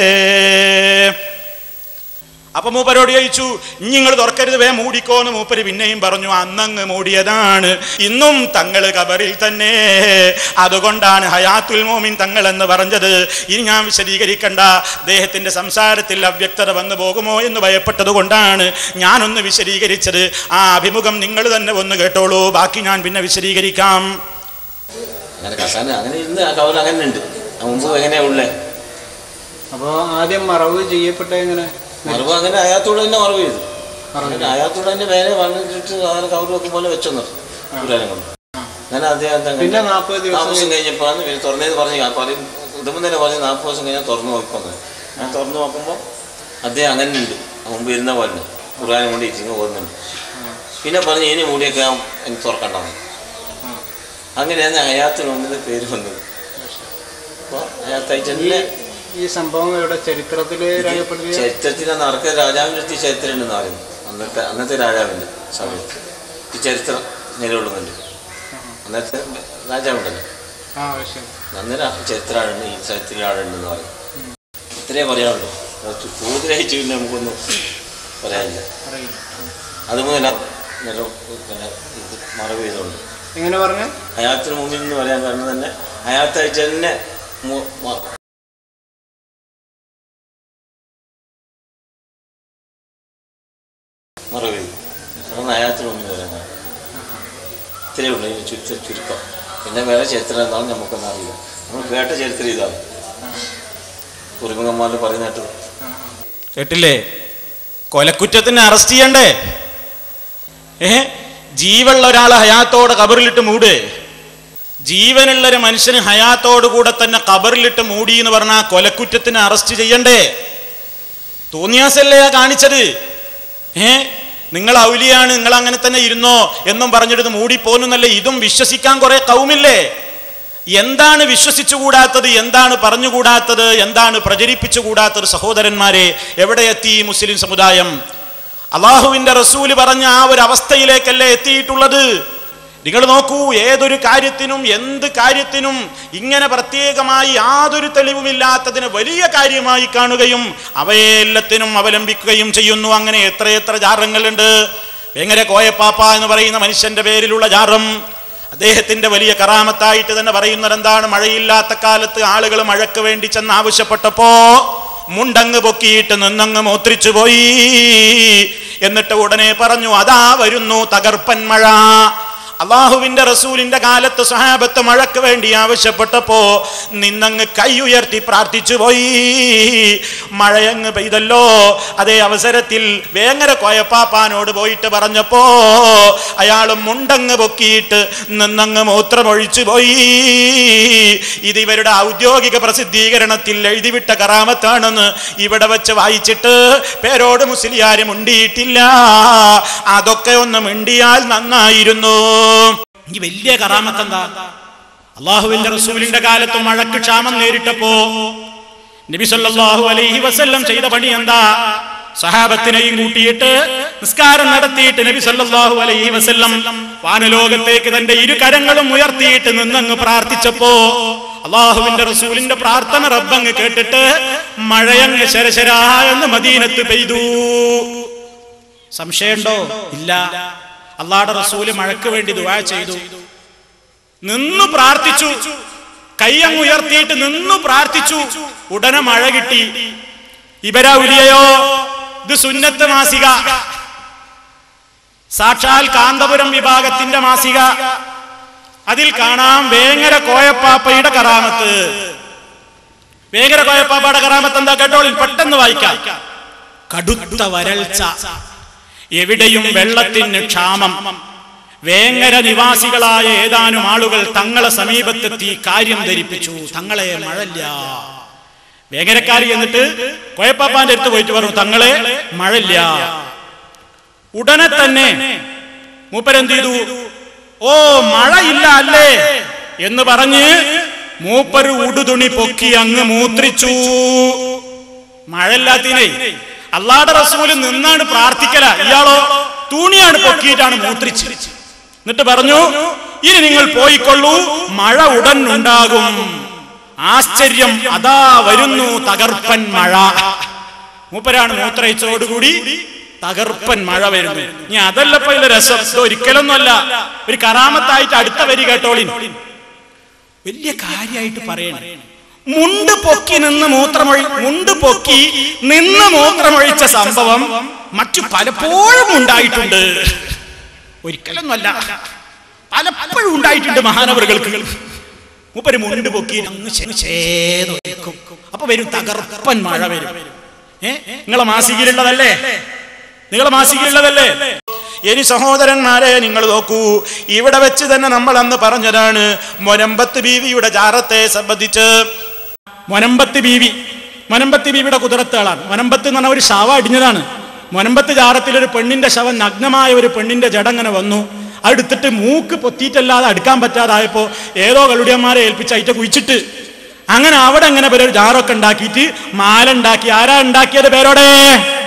S1: അപ്പൊ മൂപ്പരോട് ചോദിച്ചു നിങ്ങൾ തുറക്കരുത് വേ മൂടിക്കോന്ന് മൂപ്പര് പിന്നെയും പറഞ്ഞു അന്നങ്ങ് മൂടിയതാണ് ഇന്നും തങ്ങള് കബറിൽ തന്നെ അതുകൊണ്ടാണ് ഹയാത്തുൽ മോമിൻ തങ്ങൾ എന്ന് പറഞ്ഞത് ഇനി ഞാൻ വിശദീകരിക്കണ്ട അദ്ദേഹത്തിന്റെ സംസാരത്തിൽ അവ്യക്തത വന്നു പോകുമോ എന്ന് ഭയപ്പെട്ടത് കൊണ്ടാണ് ഞാനൊന്ന് വിശദീകരിച്ചത് ആ അഭിമുഖം നിങ്ങൾ തന്നെ ഒന്ന് കേട്ടോളൂ ബാക്കി ഞാൻ പിന്നെ വിശദീകരിക്കാം
S3: അങ്ങനെ കസാന അങ്ങനെ ഇന്ന് ആ കവർ അങ്ങനെ ഉണ്ട് മുമ്പ് എങ്ങനെയാ ഉള്ളേ
S4: അപ്പോൾ ആദ്യം മറവ് ചെയ്യപ്പെട്ട എങ്ങനെ
S3: മറവ് അങ്ങനെ അയാത്തോട് തന്നെ മറവ് ചെയ്തു അങ്ങനെ അയാത്തോട് തന്നെ വേറെ വന്നിട്ട് അങ്ങനെ കവർ വെക്കുമ്പോൾ വെച്ചെന്നു പുരാനം കൊണ്ട് അങ്ങനെ അദ്ദേഹം തന്നെ
S4: പിന്നെ നാൽപ്പത് ദിവസം
S3: താമസം കഴിഞ്ഞപ്പോഴാണ് ഇവർ തുറന്നതെന്ന് പറഞ്ഞ് ഞാൻ പറയും ഇതുമ്പോൾ തന്നെ പറഞ്ഞ് നാൽപ്പത് ദിവസം കഴിഞ്ഞാൽ തുറന്നു നോക്കുന്നത് ഞാൻ തുറന്നു നോക്കുമ്പോൾ അദ്ദേഹം അങ്ങനെ ഉണ്ട് മുമ്പ് ഇരുന്ന പോലെ ഖുർആാനും കൊണ്ട് ഇരിക്കുന്നു പോകുന്നുണ്ട് പിന്നെ പറഞ്ഞ് ഇനി മൂടിയൊക്കെ എനിക്ക് തുറക്കണ്ടെന്ന് അങ്ങനെയാണ് ഹയാത്തിന് ഒന്നിന് പേര് വന്നത് അപ്പോൾ ഹയാത്തായിട്ട്
S4: ഈ
S3: തന്നെ
S4: ഈ സംഭവം ഇവിടെ ചരിത്രത്തിൽ രേഖപ്പെടുത്തിയ
S3: ചരിത്രത്തിൽ നടക്കുന്ന രാജാവിൻ്റെ അടുത്ത് ചരിത്രം ഉണ്ടെന്ന് പറയുന്നു അന്നത്തെ അന്നത്തെ രാജാവിൻ്റെ സമയത്ത് ഈ ചരിത്രം നിലകൊള്ളുന്നുണ്ട് അന്നത്തെ രാജാവുണ്ടല്ലോ
S4: ആ ശരി
S3: അന്നേരം ചരിത്രമാളുണ്ട് ഈ ചരിത്രത്തിലാളുണ്ടെന്ന് പറയും ഇത്രേ പറയാനുള്ളൂ കുറച്ച് കൂടുതലായിട്ട് പിന്നെ നമുക്കൊന്നും പറയാനില്ല
S4: അറിയില്ല
S3: അത് മുതല നില പിന്നെ ഇത് മറവ് ചെയ്തുകൊണ്ട്
S4: എങ്ങനെ പറഞ്ഞ
S3: ഹയാത്തിന് മുമ്പിൽ എന്ന് പറയാൻ കാരണം തന്നെ ഹയാത്തായിട്ട് തന്നെ മു- മ- മറവ് ചെയ്തു അതാണ് ഹയാത്തിന് മുമ്പിൽ പറയാൻ കാരണം ഇത്രയേ ഉള്ളൂ ഈ ചുരുക്ക ചുരുക്കം പിന്നെ വേറെ ചരിത്രം എന്താണെന്ന് നമുക്കൊന്നും അറിയില്ല നമ്മൾ കേട്ട ചരിത്രം ഇതാണ് കുറുമുഖന്മാർ പറയുന്ന കേട്ടത്
S1: കേട്ടില്ലേ കൊലക്കുറ്റത്തിന് അറസ്റ്റ് ചെയ്യണ്ടേ ഏ ജീവനുള്ള ഒരാളെ ഹയാത്തോടെ കബറിലിട്ട് മൂട് ജീവനുള്ള ഒരു മനുഷ്യന് ഹയാത്തോടു കൂടെ തന്നെ കബറിലിട്ട് മൂടി എന്ന് പറഞ്ഞാൽ കൊലക്കുറ്റത്തിന് അറസ്റ്റ് ചെയ്യണ്ടേ തോന്നിയാസല്ലേ ആ കാണിച്ചത് ഏ നിങ്ങൾ ഔലിയാണ് നിങ്ങൾ അങ്ങനെ തന്നെ ഇരുന്നോ എന്നും പറഞ്ഞിട്ട് ഇത് മൂടിപ്പോന്നല്ലേ ഇതും വിശ്വസിക്കാൻ കുറെ കൗമില്ലേ എന്താണ് വിശ്വസിച്ചുകൂടാത്തത് എന്താണ് പറഞ്ഞുകൂടാത്തത് എന്താണ് പ്രചരിപ്പിച്ചുകൂടാത്തത് സഹോദരന്മാരെ എവിടെ എത്തി ഈ മുസ്ലിം സമുദായം അള്ളാഹുവിന്റെ റസൂല് പറഞ്ഞ ആ ഒരു അവസ്ഥയിലേക്കല്ലേ എത്തിയിട്ടുള്ളത് നിങ്ങൾ നോക്കൂ ഏതൊരു കാര്യത്തിനും എന്ത് കാര്യത്തിനും ഇങ്ങനെ പ്രത്യേകമായി യാതൊരു തെളിവുമില്ലാത്തതിന് വലിയ കാര്യമായി കാണുകയും അവയെ എല്ലാത്തിനും അവലംബിക്കുകയും ചെയ്യുന്നു അങ്ങനെ എത്രയെത്ര ജാറങ്ങളുണ്ട് എങ്ങനെ കോയപ്പാപ്പ എന്ന് പറയുന്ന മനുഷ്യന്റെ പേരിലുള്ള ജാറം അദ്ദേഹത്തിന്റെ വലിയ കറാമത്തായിട്ട് തന്നെ പറയുന്നത് എന്താണ് മഴയില്ലാത്ത കാലത്ത് ആളുകൾ മഴയ്ക്ക് വേണ്ടി ചെന്ന് ആവശ്യപ്പെട്ടപ്പോ മുണ്ടങ്ങ് പൊക്കിയിട്ട് നിന്നങ്ങ് മോത്രിച്ചു പോയി എന്നിട്ട് ഉടനെ പറഞ്ഞു അതാ വരുന്നു തകർപ്പൻ മഴ അള്ളാഹുവിന്റെ റസൂലിന്റെ കാലത്ത് സഹാബത്ത് മഴയ്ക്ക് വേണ്ടി ആവശ്യപ്പെട്ടപ്പോ നിന്നങ്ങ് കൈ ഉയർത്തി പ്രാർത്ഥിച്ചു പോയി മഴയങ്ങ് പെയ്തല്ലോ അതേ അവസരത്തിൽ വേങ്ങര കോയപ്പാപ്പാനോട് പോയിട്ട് പറഞ്ഞപ്പോ അയാൾ മുണ്ടങ്ങ് പൊക്കിയിട്ട് നിന്നങ്ങ് മൂത്രമൊഴിച്ചു പോയി ഇത് ഇവരുടെ ഔദ്യോഗിക പ്രസിദ്ധീകരണത്തിൽ എഴുതിവിട്ട കറാമത്താണെന്ന് ഇവിടെ വെച്ച് വായിച്ചിട്ട് പേരോട് മുസ്ലിയാരും ഉണ്ടിയിട്ടില്ല അതൊക്കെ ഒന്ന് മിണ്ടിയാൽ നന്നായിരുന്നു ഈ വലിയ കറാമത്ത് എന്താ അള്ളാഹുവിന്റെ റസൂലിന്റെ കാലത്ത് മഴക്ക് ക്ഷാമം നേരിട്ടപ്പോ നബി സല്ലല്ലാഹു അലൈഹി വസല്ലം ചെയ്ത പണി എന്താ സഹാബത്തിനെയും കൂട്ടിയിട്ട് നിസ്കാരം നടത്തിയിട്ട് നബി സല്ലല്ലാഹു അലൈഹി വസല്ലം വാനലോകത്തേക്ക് തന്റെ ഇരു കരങ്ങളും ഉയർത്തിയിട്ട് നിന്നങ്ങ് പ്രാർത്ഥിച്ചപ്പോ അള്ളാഹുവിന്റെ റസൂലിന്റെ പ്രാർത്ഥന റബ്ബങ്ങ് കേട്ടിട്ട് മഴയങ്ങ് ശരശരാ എന്ന് മദീനത്ത് പെയ്തു സംശയമുണ്ടോ ഇല്ല അള്ളാഹുടെ റസൂല് മഴയ്ക്ക് വേണ്ടി ദുആ ചെയ്തു നിന്നു പ്രാർത്ഥിച്ചു കൈയങ്ങ് ഉയർത്തിയിട്ട് നിന്നു പ്രാർത്ഥിച്ചു ഉടനെ മഴ കിട്ടി ഇവരാ ഉലിയയോ ഇത് സുന്നത്ത് മാസിക സാക്ഷാൽ കാന്തപുരം വിഭാഗത്തിന്റെ മാസിക അതിൽ കാണാം വേങ്ങര കോയപ്പാപ്പയുടെ കറാമത്ത് വേങ്ങര കോയപ്പാപ്പയുടെ കറാമത്ത് എന്താ കേട്ടോളിൽ പെട്ടെന്ന് വായിക്കാം കടുത്ത വരൾച്ച എവിടെയും വെള്ളത്തിന് ക്ഷാമം വേങ്ങര നിവാസികളായ ഏതാനും ആളുകൾ തങ്ങളെ സമീപത്തെത്തി കാര്യം ധരിപ്പിച്ചു തങ്ങളെ മഴല്ല വേങ്ങരക്കാരി എന്നിട്ട് കോയപ്പാപ്പാന്റെ അടുത്ത് പോയിട്ട് പറഞ്ഞു തങ്ങളെ മഴല്ല ഉടനെ തന്നെ മൂപ്പരെന്ത് ചെയ്തു ഓ മഴയില്ല അല്ലേ എന്ന് പറഞ്ഞ് മൂപ്പര് ഉടുതുണി പൊക്കി അങ്ങ് മൂത്രിച്ചു മഴയില്ലാത്തിനെ അള്ളാടെ റസൂല് നിന്നാണ് പ്രാർത്ഥിക്കല ഇയാളോ തുണിയാണ് പൊക്കിയിട്ടാണ് മൂത്രിച്ച് എന്നിട്ട് പറഞ്ഞു ഇനി നിങ്ങൾ പോയിക്കൊള്ളൂ മഴ ഉടൻ ഉണ്ടാകും ആശ്ചര്യം അതാ വരുന്നു തകർപ്പൻ മഴ മൂപ്പരാണ് മൂത്രയിച്ചതോടുകൂടി തകർപ്പൻ മഴ വരുന്നു ഇനി അതല്ല ഇപ്പൊ ഇതിലെ രസം ഇത് ഒരിക്കലൊന്നുമല്ല ഒരു കറാമത്തായിട്ട് അടുത്ത വരി കേട്ടോളിൻ വലിയ കാര്യമായിട്ട് പറയണം മുണ്ട് പൊക്കി നിന്ന് മൂത്രമൊഴി മുണ്ട് പൊക്കി നിന്ന് മൂത്രമൊഴിച്ച സംഭവം മറ്റു പലപ്പോഴും ഉണ്ടായിട്ടുണ്ട് ഒരിക്കലൊന്നുമല്ല പലപ്പോഴും ഉണ്ടായിട്ടുണ്ട് മഹാനവറുകൾക്ക് മൂപ്പര് മുണ്ട് പൊക്കി അങ്ങ് ശനിച്ചേതൊഴിക്കും അപ്പൊ വരും തകർപ്പൻ മഴ വരും ഏ നിങ്ങളെ മാസികയിലുള്ളതല്ലേ നിങ്ങളെ മാസികയിലുള്ളതല്ലേ ഇനി സഹോദരന്മാരെ നിങ്ങൾ നോക്കൂ ഇവിടെ വെച്ച് തന്നെ നമ്മൾ അന്ന് പറഞ്ഞതാണ് മൊനമ്പത്ത് ബീവിയുടെ ജാറത്തെ സംബന്ധിച്ച് മൊനമ്പത്ത് ബീവി മൊനമ്പത്ത് ബീവിയുടെ കുതിരത്തുകളാണ് മൊനമ്പത്ത് എന്ന് പറഞ്ഞ ഒരു ശവ അടിഞ്ഞതാണ് മൊനമ്പത്ത് ജാറത്തിൽ ഒരു പെണ്ണിന്റെ ശവം നഗ്നമായ ഒരു പെണ്ണിന്റെ ജടങ്ങനെ വന്നു അടുത്തിട്ട് മൂക്ക് പൊത്തിയിട്ടല്ലാതെ അടുക്കാൻ പറ്റാതായപ്പോ ഏതോ കളുടിയന്മാരെ ഏൽപ്പിച്ച് അയിറ്റ കുഴിച്ചിട്ട് അങ്ങനെ അവിടെ അങ്ങനെ പേര് ജാറൊക്കെ ഉണ്ടാക്കിയിട്ട് മാല ഉണ്ടാക്കി ആരാ ഉണ്ടാക്കിയത് പേരോടെ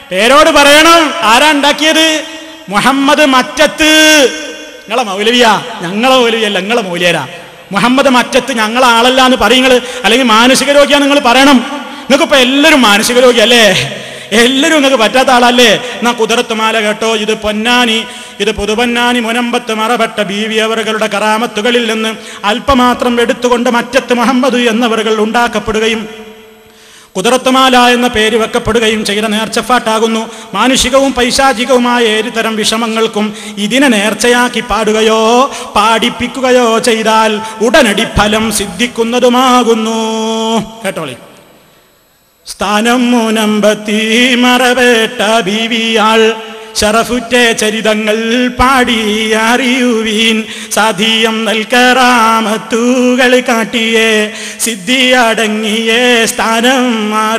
S1: പേരോട് പറയണം ആരാ ഉണ്ടാക്കിയത് മുഹമ്മദ് മറ്റത്ത് നിങ്ങളെ മൗലവിയാ ഞങ്ങളെ മൗലവിയല്ല നിങ്ങളെ മൗലിയരാ മുഹമ്മദ് മറ്റത്ത് ഞങ്ങളെ ആളല്ല എന്ന് പറയുങ്ങള് അല്ലെങ്കിൽ മാനസിക രോഗിയാ നിങ്ങൾ പറയണം നിങ്ങൾക്ക് ഇപ്പൊ എല്ലാവരും മാനസിക രോഗിയല്ലേ എല്ലാവരും നിങ്ങൾക്ക് പറ്റാത്ത ആളല്ലേ എന്നാ കുതിരത്തുമാല കേട്ടോ ഇത് പൊന്നാനി ഇത് പുതുപൊന്നാനി മുനമ്പത്ത് മറപെട്ട ബീവി അവറുകളുടെ കറാമത്തുകളിൽ നിന്ന് അല്പമാത്രം എടുത്തുകൊണ്ട് മറ്റത്ത് മുഹമ്മദ് എന്നവറുകൾ ഉണ്ടാക്കപ്പെടുകയും കുതിരത്തുമാല എന്ന പേര് വെക്കപ്പെടുകയും ചെയ്ത നേർച്ചഫാട്ടാകുന്നു മാനുഷികവും പൈശാചികവുമായ ഏതുതരം വിഷമങ്ങൾക്കും ഇതിനെ നേർച്ചയാക്കി പാടുകയോ പാടിപ്പിക്കുകയോ ചെയ്താൽ ഉടനടി ഫലം സിദ്ധിക്കുന്നതുമാകുന്നു കേട്ടോളി സ്ഥാനം മുനമ്പത്തി മറവേട്ട ബീവിയാൾ ഷറഫുറ്റ ചരിതങ്ങൾ പാടി അറിയുവീൻ സാധീയം നൽകറാമത്തുകൾ കാട്ടിയേ സിദ്ധി അടങ്ങിയ സ്ഥാനം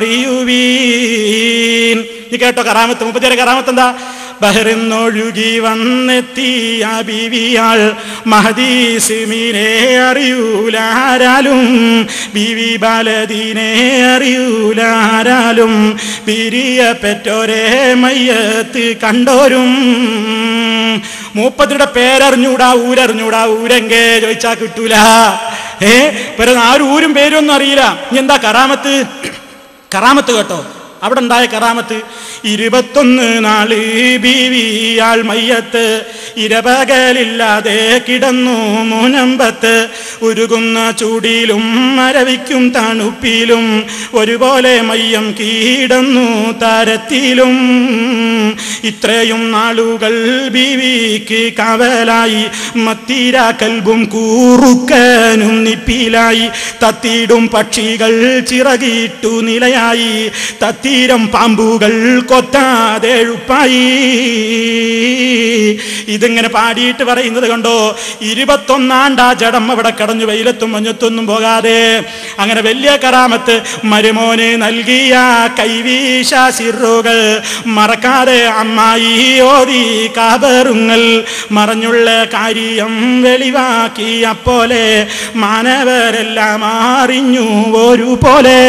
S1: അറിയുവീൻ നീ കേട്ടോ കറാമത്ത് മുപ്പത്തിയേറെ കറാമത്ത് എന്താ ബഹറിന്നൊഴുകി വന്നെത്തിയ ബീവിയാൾ മഹദീസിമീനെ അറിയൂലാരാലും ബീവി ബാലദീനെ അറിയൂലാരാലും പിരിയപ്പെട്ടോരെ മയ്യത്ത് കണ്ടോരും മൂപ്പത്തിയുടെ പേരറിഞ്ഞൂടാ ഊരറിഞ്ഞൂടാ ഊരെങ്കേ ചോദിച്ചാ കിട്ടൂല ഏ പേര് ആരും ഊരും പേരൊന്നും അറിയില്ല ഇനി എന്താ കറാമത്ത് കറാമത്ത് കേട്ടോ അവിടെ ഉണ്ടായ കറാമത്ത് ഇരുപത്തൊന്ന് നാള് ബീവിയാൾ മയ്യത്ത് ഇരപകലില്ലാതെ കിടന്നു മുനമ്പത്ത് ഉരുകുന്ന ചൂടിലും മരവിക്കും തണുപ്പിലും ഒരുപോലെ മയ്യം കീടന്നു താരത്തിലും ഇത്രയും നാളുകൾ ബീവിക്ക് കാവലായി മത്തീര കൽബും കൂറുക്കനും നിപ്പിലായി തത്തിയിടും പക്ഷികൾ ചിറകിട്ടു നിലയായി തത്തീരം പാമ്പുകൾ കൊത്താതെ എഴുപ്പായി ഇതിങ്ങനെ പാടിയിട്ട് പറയുന്നത് കണ്ടോ ഇരുപത്തൊന്നാണ്ടാ ജഡം അവിടെ കടഞ്ഞു വെയിലത്തും മഞ്ഞത്തൊന്നും പോകാതെ അങ്ങനെ വലിയ കറാമത്ത് മരുമോന് നൽകിയ കൈവീശ സിറുകൾ മറക്കാതെ അമ്മായി ഓതി കാബറുങ്ങൾ മറഞ്ഞുള്ള കാര്യം വെളിവാക്കി അപ്പോലെ മാനവരെല്ലാം അറിഞ്ഞു ഒരുപോലെ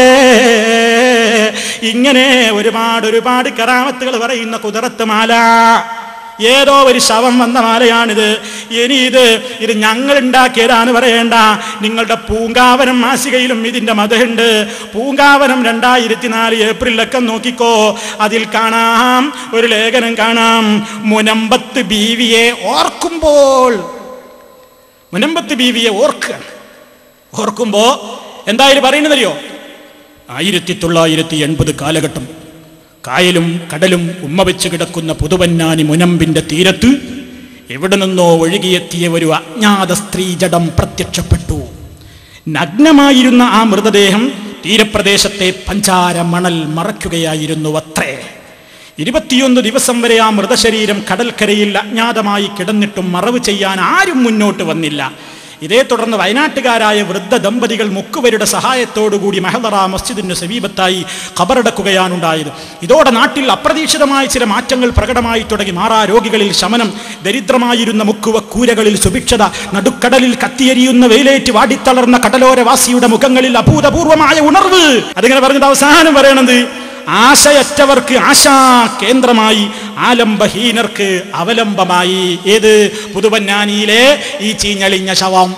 S1: ഇങ്ങനെ ഒരുപാട് ഒരുപാട് കറാമത്തുകൾ പറയുന്ന കുതിരത്ത് മാല ഏതോ ഒരു ശവം വന്ന മാലയാണിത് ഇനി ഇത് ഇത് ഞങ്ങൾ ഉണ്ടാക്കിയതാണ് പറയേണ്ട നിങ്ങളുടെ പൂങ്കാവനം മാസികയിലും ഇതിന്റെ മതമുണ്ട് പൂങ്കാവനം രണ്ടായിരത്തി നാല് ഏപ്രിലൊക്കെ നോക്കിക്കോ അതിൽ കാണാം ഒരു ലേഖനം കാണാം മുനമ്പത്ത് ബീവിയെ ഓർക്കുമ്പോൾ മുനമ്പത്ത് ബീവിയെ ഓർക്കുക ഓർക്കുമ്പോ എന്തായാലും പറയുന്നതറിയോ ആയിരത്തി തൊള്ളായിരത്തി എൺപത് കാലഘട്ടം കായലും കടലും ഉമ്മ വെച്ച് കിടക്കുന്ന പുതുവന്നാനി മുനമ്പിന്റെ തീരത്ത് എവിടെ നിന്നോ ഒഴുകിയെത്തിയ ഒരു അജ്ഞാത സ്ത്രീജടം പ്രത്യക്ഷപ്പെട്ടു നഗ്നമായിരുന്ന ആ മൃതദേഹം തീരപ്രദേശത്തെ പഞ്ചാര മണൽ മറയ്ക്കുകയായിരുന്നു അത്രേ ഇരുപത്തിയൊന്ന് ദിവസം വരെ ആ മൃതശരീരം കടൽക്കരയിൽ അജ്ഞാതമായി കിടന്നിട്ടും മറവ് ചെയ്യാൻ ആരും മുന്നോട്ട് വന്നില്ല ഇതേ തുടർന്ന് വയനാട്ടുകാരായ വൃദ്ധ ദമ്പതികൾ മുക്കുവരുടെ സഹായത്തോടുകൂടി മെഹദറ മസ്ജിദിന് സമീപത്തായി ഖബറടക്കുകയാണുണ്ടായത് ഇതോടെ നാട്ടിൽ അപ്രതീക്ഷിതമായ ചില മാറ്റങ്ങൾ പ്രകടമായി തുടങ്ങി മാറാ രോഗികളിൽ ശമനം ദരിദ്രമായിരുന്ന മുക്കുവ കൂരകളിൽ സുഭിക്ഷത നടുക്കടലിൽ കത്തിയെരിയുന്ന വെയിലേറ്റ് വാടിത്തളർന്ന കടലോരവാസിയുടെ മുഖങ്ങളിൽ അഭൂതപൂർവമായ ഉണർവ് അതിങ്ങനെ പറഞ്ഞത് അവസാനം പറയണത് ആശയറ്റവർക്ക് ആശാ കേന്ദ്രമായി ആലംബഹീനർക്ക് അവലംബമായി ഏത് പുതുവന്നാനിയിലെ ഈ ചീഞ്ഞളിഞ്ഞ ശവം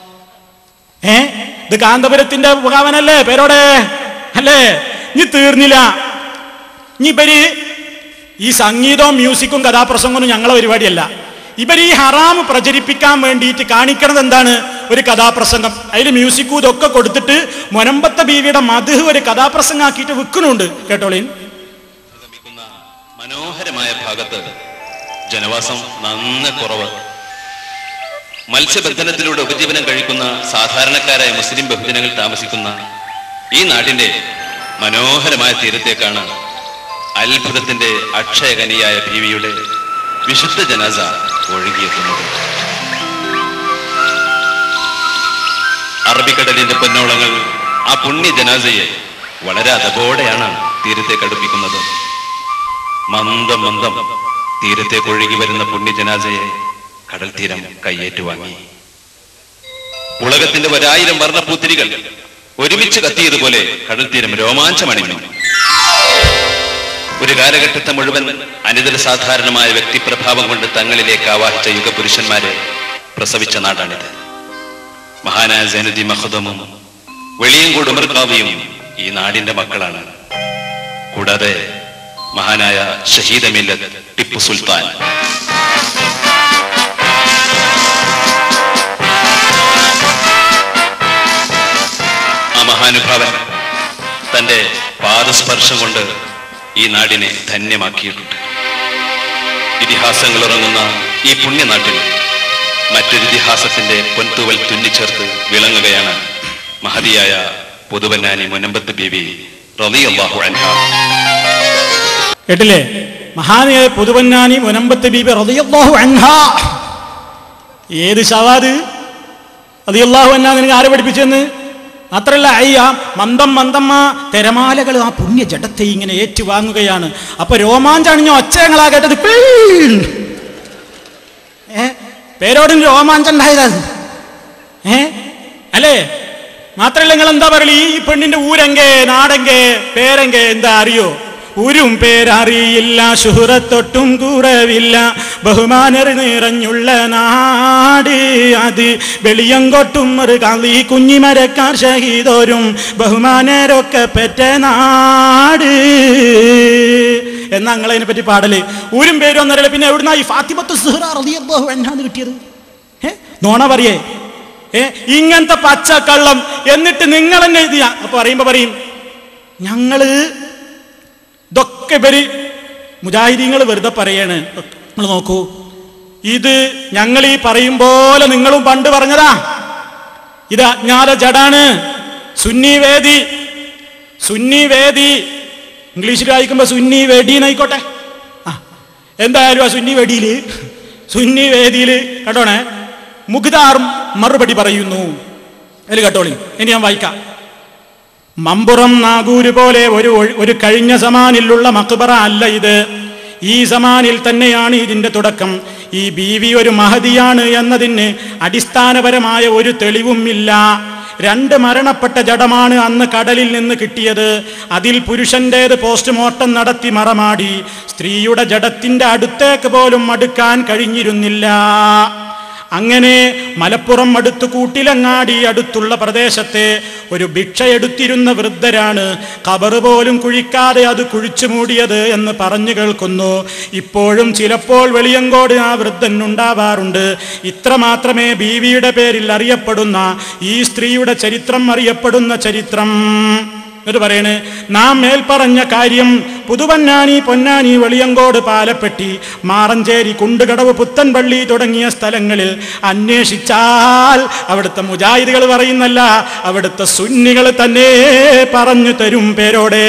S1: ഏ ഇത് കാന്തപുരത്തിന്റെ മുഖാവനല്ലേ പേരോടെ അല്ലേ ഇനി തീർന്നില്ല ഇനി ഇവര് ഈ സംഗീതവും മ്യൂസിക്കും കഥാപ്രസംഗമൊന്നും ഞങ്ങളെ പരിപാടിയല്ല ഇവർ ഈ ഹറാം പ്രചരിപ്പിക്കാൻ വേണ്ടിയിട്ട് കാണിക്കണത് എന്താണ് ഒരു കഥാപ്രസംഗം അതിൽ മ്യൂസിക്കും ഇതൊക്കെ കൊടുത്തിട്ട് മൊനമ്പത്തെ ബീവിയുടെ മധു ഒരു കഥാപ്രസംഗമാക്കിയിട്ട് വിൽക്കുന്നുണ്ട് കേട്ടോളീൻ
S5: ഗമിക്കുന്ന മനോഹരമായ ഭാഗത്ത് ജനവാസം നന്ന കുറവ് മത്സ്യബന്ധനത്തിലൂടെ ഉപജീവനം കഴിക്കുന്ന സാധാരണക്കാരായ മുസ്ലിം ബഹുജനങ്ങൾ താമസിക്കുന്ന ഈ നാടിന്റെ മനോഹരമായ തീരത്തേക്കാണ് അത്ഭുതത്തിന്റെ അക്ഷയകനിയായ ബീവിയുടെ വിശുദ്ധ ജനാസ ഒഴുകിയെത്തുന്നത് അറബിക്കടലിന്റെ പൊന്നോളങ്ങൾ ആ പുണ്യ ജനാസയെ വളരെ അതപോടെയാണ് തീരത്തേക്ക് അടുപ്പിക്കുന്നത് മന്ദം മന്ദം തീരത്തേക്ക് ഒഴുകി വരുന്ന പുണ്യ ജനാസയെ കടൽ തീരം കയ്യേറ്റു വാങ്ങി ഉലകത്തിന്റെ ഒരായിരം വർണ്ണപ്പൂത്തിരികൾ ഒരുമിച്ച് കത്തിയതുപോലെ കടൽ തീരം രോമാഞ്ചമണിഞ്ഞു ഒരു കാലഘട്ടത്തെ മുഴുവൻ അനിതര സാധാരണമായ വ്യക്തിപ്രഭാവം കൊണ്ട് തങ്ങളിലേക്ക് ആവാഹിച്ച യുഗപുരുഷന്മാരെ പ്രസവിച്ച നാടാണിത് മഹാനായ ജനതി മഹദമും വെളിയങ്കോട് ഉമർക്കാവിയും ഈ നാടിന്റെ മക്കളാണ് കൂടാതെ മഹാനായ ഷഹീദ് മില്ലത്ത് ടിപ്പു സുൽത്താൻ ആ മഹാനുഭാവൻ തന്റെ പാദസ്പർശം കൊണ്ട് ഈ നാടിനെ ധന്യമാക്കിയിട്ടുണ്ട് ഇതിഹാസങ്ങൾ ഇറങ്ങുന്ന ഈ പുണ്യനാട്ടിൽ മറ്റൊരു ഇതിഹാസത്തിന്റെ പൊൻതൂവൽ തുന്നിച്ചേർത്ത് വിളങ്ങുകയാണ് മഹതിയായ പുതുവന്നാനി മുനമ്പത്ത് ബീവി റളിയല്ലാഹു അൻഹ
S1: കേട്ടില്ലേ മഹാനായ പുതുവന്നാനി മുനമ്പത്ത് ബീബി റളിയല്ലാഹു അൻഹ ഏത് ഷവാദ് റളിയല്ലാഹു അൻഹ നിനക്ക് ആരെ പഠിപ്പിച്ചെന്ന് മാത്രല്ല അയ്യ മന്ദം മന്ദമ്മ തിരമാലകൾ ആ പുണ്യ ജഡത്തെ ഇങ്ങനെ ഏറ്റുവാങ്ങുകയാണ് അപ്പൊ രോമാഞ്ചണിഞ്ഞ ഒച്ചങ്ങളാ കേട്ടത് പീൻ. ഏ പേരോടും രോമാഞ്ചം ഉണ്ടായത് ഏ അല്ലേ മാത്രല്ല നിങ്ങൾ എന്താ പറയല് ഈ പെണ്ണിന്റെ ഊരെങ്കെ നാടെങ്കെ പേരെങ്കെ എന്താ അറിയോ ഊരും പേരറിയില്ല ശുഹറത്തൊട്ടും കുറവില്ല ബഹുമാനർ നിറഞ്ഞുള്ള നാട് അത് വെളിയങ്കോട്ടും ഒരു കളി കുഞ്ഞിമരക്കാർ ഷഹീദോരും ബഹുമാനരൊക്കെ പെറ്റ നാട് എന്നാ നിങ്ങൾ അതിനെ പറ്റി പാടല് ഊരും പേരും ഒന്നരല്ല പിന്നെ എവിടുന്ന ഈ ഫാത്തിമത്ത് സുഹറ റളിയല്ലാഹു അൻഹാന്ന് കിട്ടിയത് ഏ നോണ പറയേ ഏ ഇങ്ങനത്തെ പച്ചക്കള്ളം എന്നിട്ട് നിങ്ങൾ തന്നെ ഇത് അപ്പൊ പറയുമ്പോ പറയും ഞങ്ങള് ഇതൊക്കെ ഇവര് മുജാഹിദീങ്ങൾ വെറുതെ പറയാണ് നിങ്ങൾ നോക്കൂ ഇത് ഞങ്ങൾ ഈ പറയും പോലെ നിങ്ങളും പണ്ട് പറഞ്ഞതാ ഇത് അജ്ഞാത ജഡാണ് സുന്നി വേദി സുന്നി വേദി ഇംഗ്ലീഷിൽ വായിക്കുമ്പോ സുന്നി വേദി എന്നായിക്കോട്ടെ ആ എന്തായാലും ആ സുന്നി വേദിയില് സുന്നി വേദിയില് കേട്ടോണേ മുഗ്ദാർ മറുപടി പറയുന്നു അതിൽ കേട്ടോളി ഇനി ഞാൻ വായിക്കാം മമ്പുറം നാഗൂര് പോലെ ഒരു ഒഴി- ഒരു കഴിഞ്ഞ സമാനിലുള്ള മക്ബറ അല്ല ഇത് ഈ സമാനിൽ തന്നെയാണ് ഇതിന്റെ തുടക്കം ഈ ബീവി ഒരു മഹതിയാണ് എന്നതിന് അടിസ്ഥാനപരമായ ഒരു തെളിവും ഇല്ല രണ്ട് മരണപ്പെട്ട ജഡമാണ് അന്ന് കടലിൽ നിന്ന് കിട്ടിയത് അതിൽ പുരുഷന്റേത് പോസ്റ്റ്മോർട്ടം നടത്തി മറമാടി സ്ത്രീയുടെ ജഡത്തിന്റെ അടുത്തേക്ക് പോലും അടുക്കാൻ കഴിഞ്ഞിരുന്നില്ല അങ്ങനെ മലപ്പുറം അടുത്ത് കൂട്ടിലങ്ങാടി അടുത്തുള്ള പ്രദേശത്തെ ഒരു ഭിക്ഷയെടുത്തിരുന്ന വൃദ്ധരാണ് കബറ് പോലും കുഴിക്കാതെ അത് കുഴിച്ചു മൂടിയത് എന്ന് പറഞ്ഞു കേൾക്കുന്നു ഇപ്പോഴും ചിലപ്പോൾ വെളിയങ്കോട് ആ വൃദ്ധൻ ഉണ്ടാവാറുണ്ട് ഇത്ര മാത്രമേ ബീവിയുടെ പേരിൽ അറിയപ്പെടുന്ന ഈ സ്ത്രീയുടെ ചരിത്രം അറിയപ്പെടുന്ന ചരിത്രം എന്നിട്ട് പറയണ് നാം മേൽപ്പറഞ്ഞ കാര്യം പുതുവന്നാനി പൊന്നാനി വെളിയങ്കോട് പാലപ്പെട്ടി മാറഞ്ചേരി കുണ്ടുകടവ് പുത്തൻപള്ളി തുടങ്ങിയ സ്ഥലങ്ങളിൽ അന്വേഷിച്ചാൽ അവിടുത്തെ മുജാഹിദുകൾ പറയുന്നല്ല അവിടുത്തെ സുന്നികൾ തന്നെ പറഞ്ഞു തരും പേരോടെ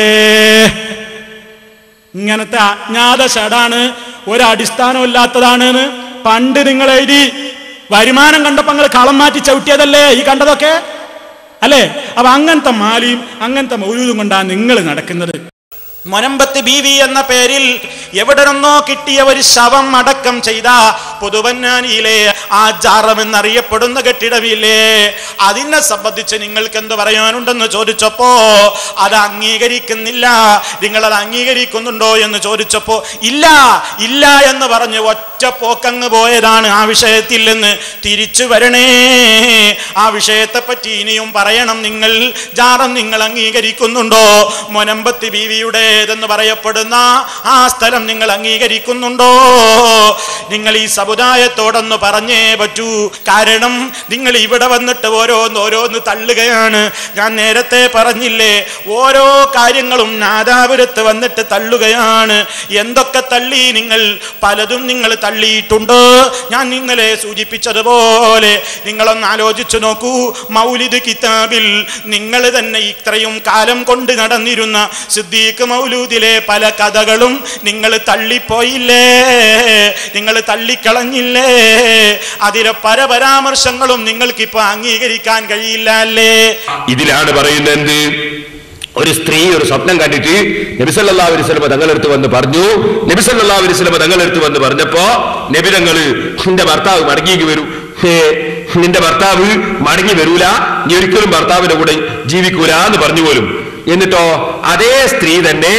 S1: ഇങ്ങനത്തെ അജ്ഞാത ഷടാണ് ഒരടിസ്ഥാനമില്ലാത്തതാണ് എന്ന് പണ്ട് നിങ്ങൾ എഴുതി വരുമാനം കണ്ടപ്പോ നിങ്ങൾ കളം മാറ്റി ചവിട്ടിയതല്ലേ ഈ കണ്ടതൊക്കെ അല്ലേ അപ്പൊ അങ്ങനത്തെ മാലിയും അങ്ങനത്തെ മൗലൂദും കൊണ്ടാണ് നിങ്ങൾ നടക്കുന്നത് മൊനമ്പത്ത് ബീവി എന്ന പേരിൽ എവിടെ നിന്നോ കിട്ടിയ ഒരു ശവം അടക്കം ചെയ്ത പുതുവന്നാനിയിലെ ആ ജാറം എന്നറിയപ്പെടുന്ന കെട്ടിടമില്ലേ അതിനെ സംബന്ധിച്ച് നിങ്ങൾക്ക് എന്ത് പറയാനുണ്ടെന്ന് ചോദിച്ചപ്പോ അത് അംഗീകരിക്കുന്നില്ല നിങ്ങൾ അത് അംഗീകരിക്കുന്നുണ്ടോ എന്ന് ചോദിച്ചപ്പോ ഇല്ല ഇല്ല എന്ന് പറഞ്ഞ് ഒറ്റ പോക്കങ്ങ് പോയതാണ് ആ വിഷയത്തിൽ നിന്ന് തിരിച്ചു വരണേ ആ വിഷയത്തെ പറ്റി ഇനിയും പറയണം നിങ്ങൾ ജാറം നിങ്ങൾ അംഗീകരിക്കുന്നുണ്ടോ മൊനമ്പത്തി ബീവിയുടേതെന്ന് പറയപ്പെടുന്ന ആ സ്ഥലം നിങ്ങൾ അംഗീകരിക്കുന്നുണ്ടോ നിങ്ങൾ ഈ സമുദായത്തോടൊന്ന് പറഞ്ഞേ പറ്റൂ കാരണം നിങ്ങൾ ഇവിടെ വന്നിട്ട് ഓരോന്ന് ഓരോന്ന് തള്ളുകയാണ് ഞാൻ നേരത്തെ പറഞ്ഞില്ലേ ഓരോ കാര്യങ്ങളും നാദാപുരത്ത് വന്നിട്ട് തള്ളുകയാണ് എന്തൊക്കെ തള്ളി നിങ്ങൾ പലതും നിങ്ങൾ തള്ളിയിട്ടുണ്ട് ഞാൻ ഇന്നലെ സൂചിപ്പിച്ചതുപോലെ നിങ്ങളൊന്ന് ആലോചിച്ചു നോക്കൂ മൗലിദ് കിതാബിൽ നിങ്ങൾ തന്നെ ഇത്രയും കാലം കൊണ്ട് നടന്നിരുന്ന സിദ്ദീഖ് മൗലൂദിലെ പല കഥകളും നിങ്ങൾ തള്ളിപ്പോയില്ലേ നിങ്ങൾ തള്ളിക്കളഞ്ഞില്ലേ അതിലെ പല പരാമർശങ്ങളും നിങ്ങൾക്കിപ്പോ അംഗീകരിക്കാൻ കഴിയില്ല അല്ലേ
S2: ഇതിലാണ് പറയുന്നത് എന്ത് ഒരു സ്ത്രീ ഒരു സ്വപ്നം കണ്ടിട്ട് നബിസല്ലാ അലിസ്ലമ തങ്ങളെടുത്ത് വന്ന് പറഞ്ഞു നബിസല്ലാ അലിസ്ലമ തങ്ങളെടുത്ത് വന്ന് പറഞ്ഞപ്പോ നബി തങ്ങള് നിന്റെ ഭർത്താവ് മടങ്ങിക്ക് വരൂ ഹേ, നിന്റെ ഭർത്താവ് മടങ്ങി വരൂല നീ ഒരിക്കലും ഭർത്താവിന്റെ കൂടെ ജീവിക്കൂല എന്ന് പറഞ്ഞു പോലും എന്നിട്ടോ അതേ സ്ത്രീ തന്നെ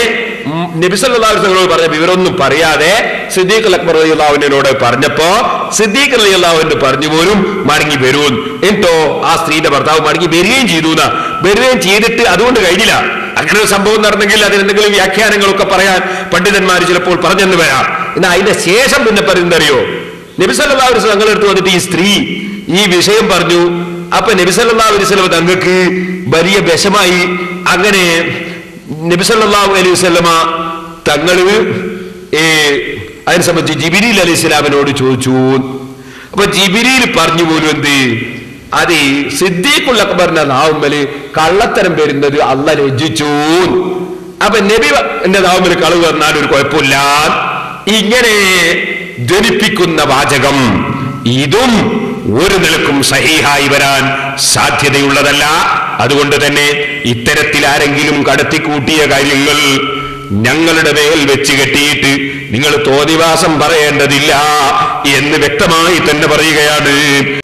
S2: ഉം, നബി സല്ലല്ലാഹു അലൈഹി വസല്ലം പറഞ്ഞ വിവരമൊന്നും പറയാതെ സിദ്ദീഖ് അൽ അക്ബർ റളിയല്ലാഹുവിനോട് പറഞ്ഞപ്പോ സിദ്ദീഖ് റളിയല്ലാഹുവിന് പറഞ്ഞു പോലും മടങ്ങി വരൂൻ എന്നിട്ടോ ആ സ്ത്രീയുടെ ഭർത്താവ് മടങ്ങി വരികയും ചെയ്തു എന്നാ. വരികയും ചെയ്തിട്ട് അതുകൊണ്ട് കഴിഞ്ഞില്ല അങ്ങനെ ഒരു സംഭവം നടന്നെങ്കിൽ അതിന് എന്തെങ്കിലും വ്യാഖ്യാനങ്ങളൊക്കെ പറയാൻ പണ്ഡിതന്മാർ ചിലപ്പോൾ പറഞ്ഞെന്ന് വരാം എന്നാൽ അതിന്റെ ശേഷം പിന്നെ പറയുന്നത് അറിയോ നബി സല്ലല്ലാഹു അലൈഹി വസല്ലം തങ്ങളുടെ അടുത്ത് വന്നിട്ട് ഈ സ്ത്രീ ഈ വിഷയം പറഞ്ഞു അപ്പൊ നബി സല്ലല്ലാഹു അലൈഹി വസല്ലം തങ്ങൾക്ക് വലിയ വിഷമായി അങ്ങനെ നബി സല്ലല്ലാഹു അലൈഹി വസല്ലമ തങ്ങള് ഏ, അതിനെ സംബന്ധിച്ച് ജിബിരിൽ അലൈഹി സ്വലാമിനോട് ചോദിച്ചു അപ്പൊ ജിബിരിയിൽ പറഞ്ഞു പോലും എന്ത് അത് സിദ്ദീഖുൽ അക്ബറിന്റെ നാവുമ്മല് കള്ളത്തരം വരുന്നത് അല്ല രചിച്ചു അപ്പൊ നബി എന്റെ നാവുമ്മല് കളവ് പറഞ്ഞാൽ ഒരു കുഴപ്പമില്ല ഇങ്ങനെ ധ്വനിപ്പിക്കുന്ന വാചകം ഇതും ഒരു നിലക്കും സഹീഹായി വരാൻ സാധ്യതയുള്ളതല്ല അതുകൊണ്ട് തന്നെ ഇത്തരത്തിൽ ആരെങ്കിലും കടത്തിക്കൂട്ടിയ കാര്യങ്ങൾ ഞങ്ങളുടെ മേൽ വെച്ച് കെട്ടിയിട്ട് നിങ്ങൾ തോന്നിവാസം പറയേണ്ടതില്ല എന്ന് വ്യക്തമായി തന്നെ പറയുകയാണ്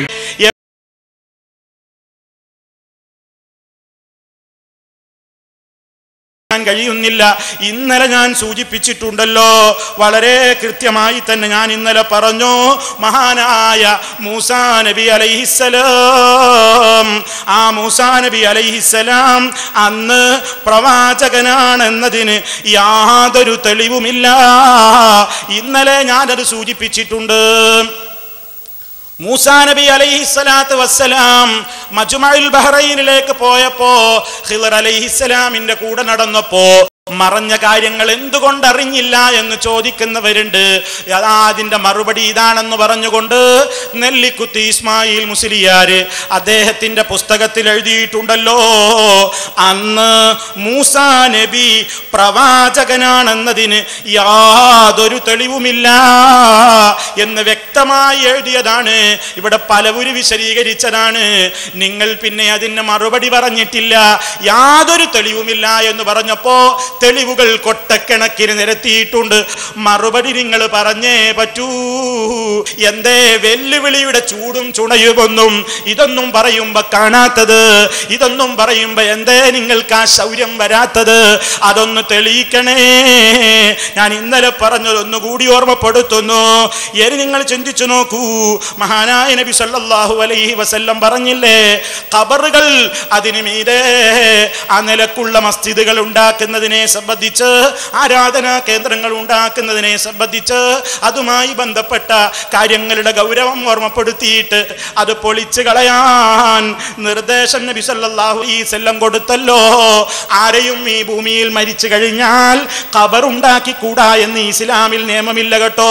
S1: ഞാൻ കഴിയുന്നില്ല ഇന്നലെ ഞാൻ സൂചിപ്പിച്ചിട്ടുണ്ടല്ലോ വളരെ കൃത്യമായി തന്നെ ഞാൻ ഇന്നലെ പറഞ്ഞു മഹാനായ മൂസാ നബി അലൈഹിസ്സലാം ആ മൂസാ നബി അലൈഹിസ്സലാം അന്ന് പ്രവാചകനാണെന്നതിന് യാതൊരു തെളിവുമില്ല ഇന്നലെ ഞാനത് സൂചിപ്പിച്ചിട്ടുണ്ട് മൂസാ നബി അലൈഹിസ്സലാത്ത് വസ്സലാം മജുമയിൽ ബഹ്റൈനിലേക്ക് പോയപ്പോ ഹിളർ അലൈഹിസ്സലാമിന്റെ കൂടെ നടന്നപ്പോ മറഞ്ഞ കാര്യങ്ങൾ എന്തുകൊണ്ട് അറിഞ്ഞില്ല എന്ന് ചോദിക്കുന്നവരുണ്ട് അതാ അതിന്റെ മറുപടി ഇതാണെന്ന് പറഞ്ഞുകൊണ്ട് നെല്ലിക്കുത്തി ഇസ്മായിൽ മുസ്ലിയാര് അദ്ദേഹത്തിന്റെ പുസ്തകത്തിൽ എഴുതിയിട്ടുണ്ടല്ലോ അന്ന് മൂസാ നബി പ്രവാചകനാണെന്നതിന് യാതൊരു തെളിവുമില്ല എന്ന് വ്യക്തമായി എഴുതിയതാണ് ഇവിടെ പലവര് വിശദീകരിച്ചതാണ് നിങ്ങൾ പിന്നെ അതിന് മറുപടി പറഞ്ഞിട്ടില്ല യാതൊരു തെളിവുമില്ല എന്ന് പറഞ്ഞപ്പോ തെളിവുകൾ കൊട്ടക്കണക്കിന് നിരത്തിയിട്ടുണ്ട് മറുപടി നിങ്ങൾ പറഞ്ഞേ പറ്റൂ എന്തേ വെല്ലുവിളിയുടെ ചൂടും ചുണയുമൊന്നും ഇതൊന്നും പറയുമ്പോ കാണാത്തത് ഇതൊന്നും പറയുമ്പോ എന്തേ നിങ്ങൾക്ക് ആ ശൗര്യം വരാത്തത് അതൊന്ന് തെളിയിക്കണേ ഞാൻ ഇന്നലെ പറഞ്ഞത് ഒന്നുകൂടി ഓർമ്മപ്പെടുത്തുന്നു ഇനി നിങ്ങൾ ചിന്തിച്ചു നോക്കൂ മഹാനായ നബി സല്ലല്ലാഹു അലൈഹി വസല്ലം പറഞ്ഞില്ലേ ഖബറുകൾ അതിനു മീതെ ആ നിലക്കുള്ള മസ്ജിദുകൾ ഉണ്ടാക്കുന്നതിനെ സംബന്ധിച്ച് ആരാധനാ കേന്ദ്രങ്ങൾ ഉണ്ടാക്കുന്നതിനെ സംബന്ധിച്ച് അതുമായി ബന്ധപ്പെട്ട കാര്യങ്ങളുടെ ഗൗരവം ഓർമ്മപ്പെടുത്തിയിട്ട് അത് പൊളിച്ചു കളയാൻ നിർദ്ദേശം നബി സല്ലല്ലാഹു അലൈഹി വസല്ലം കൊടുത്തല്ലോ ആരെയും ഈ ഭൂമിയിൽ മരിച്ചു കഴിഞ്ഞാൽ ഖബർ ഉണ്ടാക്കിക്കൂടാ എന്ന് ഇസ്ലാമിൽ നിയമമില്ല കേട്ടോ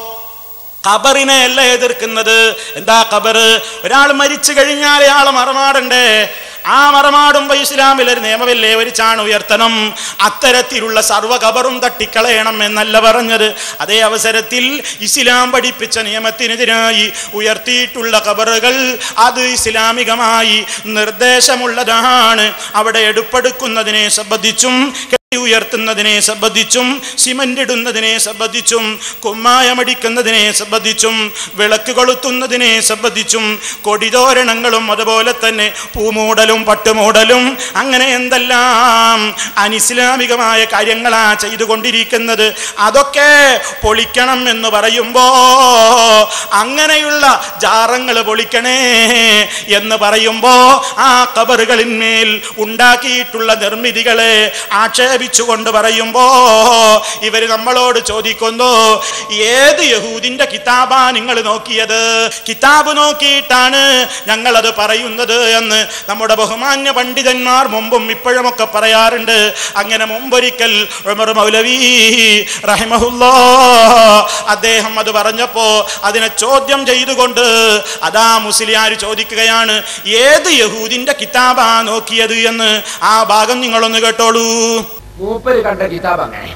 S1: ഖബറിനെ അല്ല എതിർക്കുന്നത് എന്താ ഖബർ ഒരാൾ മരിച്ചു കഴിഞ്ഞാൽ അയാളെ മറമാടണ്ടേ ആ മറമാടുമ്പോ ഇസ്ലാമിൽ ഒരു നിയമമില്ലേ ഒരു ചാണ് ഉയർത്തണം അത്തരത്തിലുള്ള സർവ്വ ഖബറും തട്ടിക്കളയണം എന്നല്ല പറഞ്ഞത് അതേ അവസരത്തിൽ ഇസ്ലാം പഠിപ്പിച്ച നിയമത്തിനെതിരായി ഉയർത്തിയിട്ടുള്ള ഖബറുകൾ അത് ഇസ്ലാമികമായി നിർദ്ദേശമുള്ളതാണ് അവിടെ എടുപ്പെടുക്കുന്നതിനെ സംബന്ധിച്ചും ഉയർത്തുന്നതിനെ സംബന്ധിച്ചും സിമന്റ് ഇടുന്നതിനെ സംബന്ധിച്ചും കുമ്മായമടിക്കുന്നതിനെ സംബന്ധിച്ചും വിളക്ക് കൊളുത്തുന്നതിനെ സംബന്ധിച്ചും കൊടിതോരണങ്ങളും അതുപോലെ തന്നെ പൂമൂടലും പട്ടുമൂടലും അങ്ങനെ എന്തെല്ലാം അനിസ്ലാമികമായ കാര്യങ്ങളാ ചെയ്തുകൊണ്ടിരിക്കുന്നത് അതൊക്കെ പൊളിക്കണം എന്ന് പറയുമ്പോ അങ്ങനെയുള്ള ജാറങ്ങൾ പൊളിക്കണേ എന്ന് പറയുമ്പോ ആ കബറുകളിന്മേൽ ഉണ്ടാക്കിയിട്ടുള്ള നിർമ്മിതികളെ ആക്ഷേപിച്ചുകൊണ്ട് പറയുമ്പോ ഇവര് നമ്മളോട് ചോദിക്കുന്നു ഏത് യഹൂദിന്റെ കിതാബാ നിങ്ങൾ നോക്കിയത് കിതാബ് നോക്കിയിട്ടാണ് ഞങ്ങളത് പറയുന്നത് എന്ന് നമ്മുടെ ബഹുമാന്യ പണ്ഡിതന്മാർ മുമ്പും ഇപ്പോഴുമൊക്കെ പറയാറുണ്ട് അങ്ങനെ മുമ്പൊരിക്കൽ ഉമർ മൗലവി റഹിമഹുല്ലോ അദ്ദേഹം അത് പറഞ്ഞപ്പോ അതിനെ ചോദ്യം ചെയ്തുകൊണ്ട് അതാ മുസ്ലിയാർ ചോദിക്കുകയാണ് ഏത് യഹൂദിന്റെ കിതാബാ നോക്കിയത് എന്ന് ആ ഭാഗം നിങ്ങളൊന്ന് കേട്ടോളൂ
S2: മൂപ്പര് കണ്ട കിതാബ് അങ്ങനെ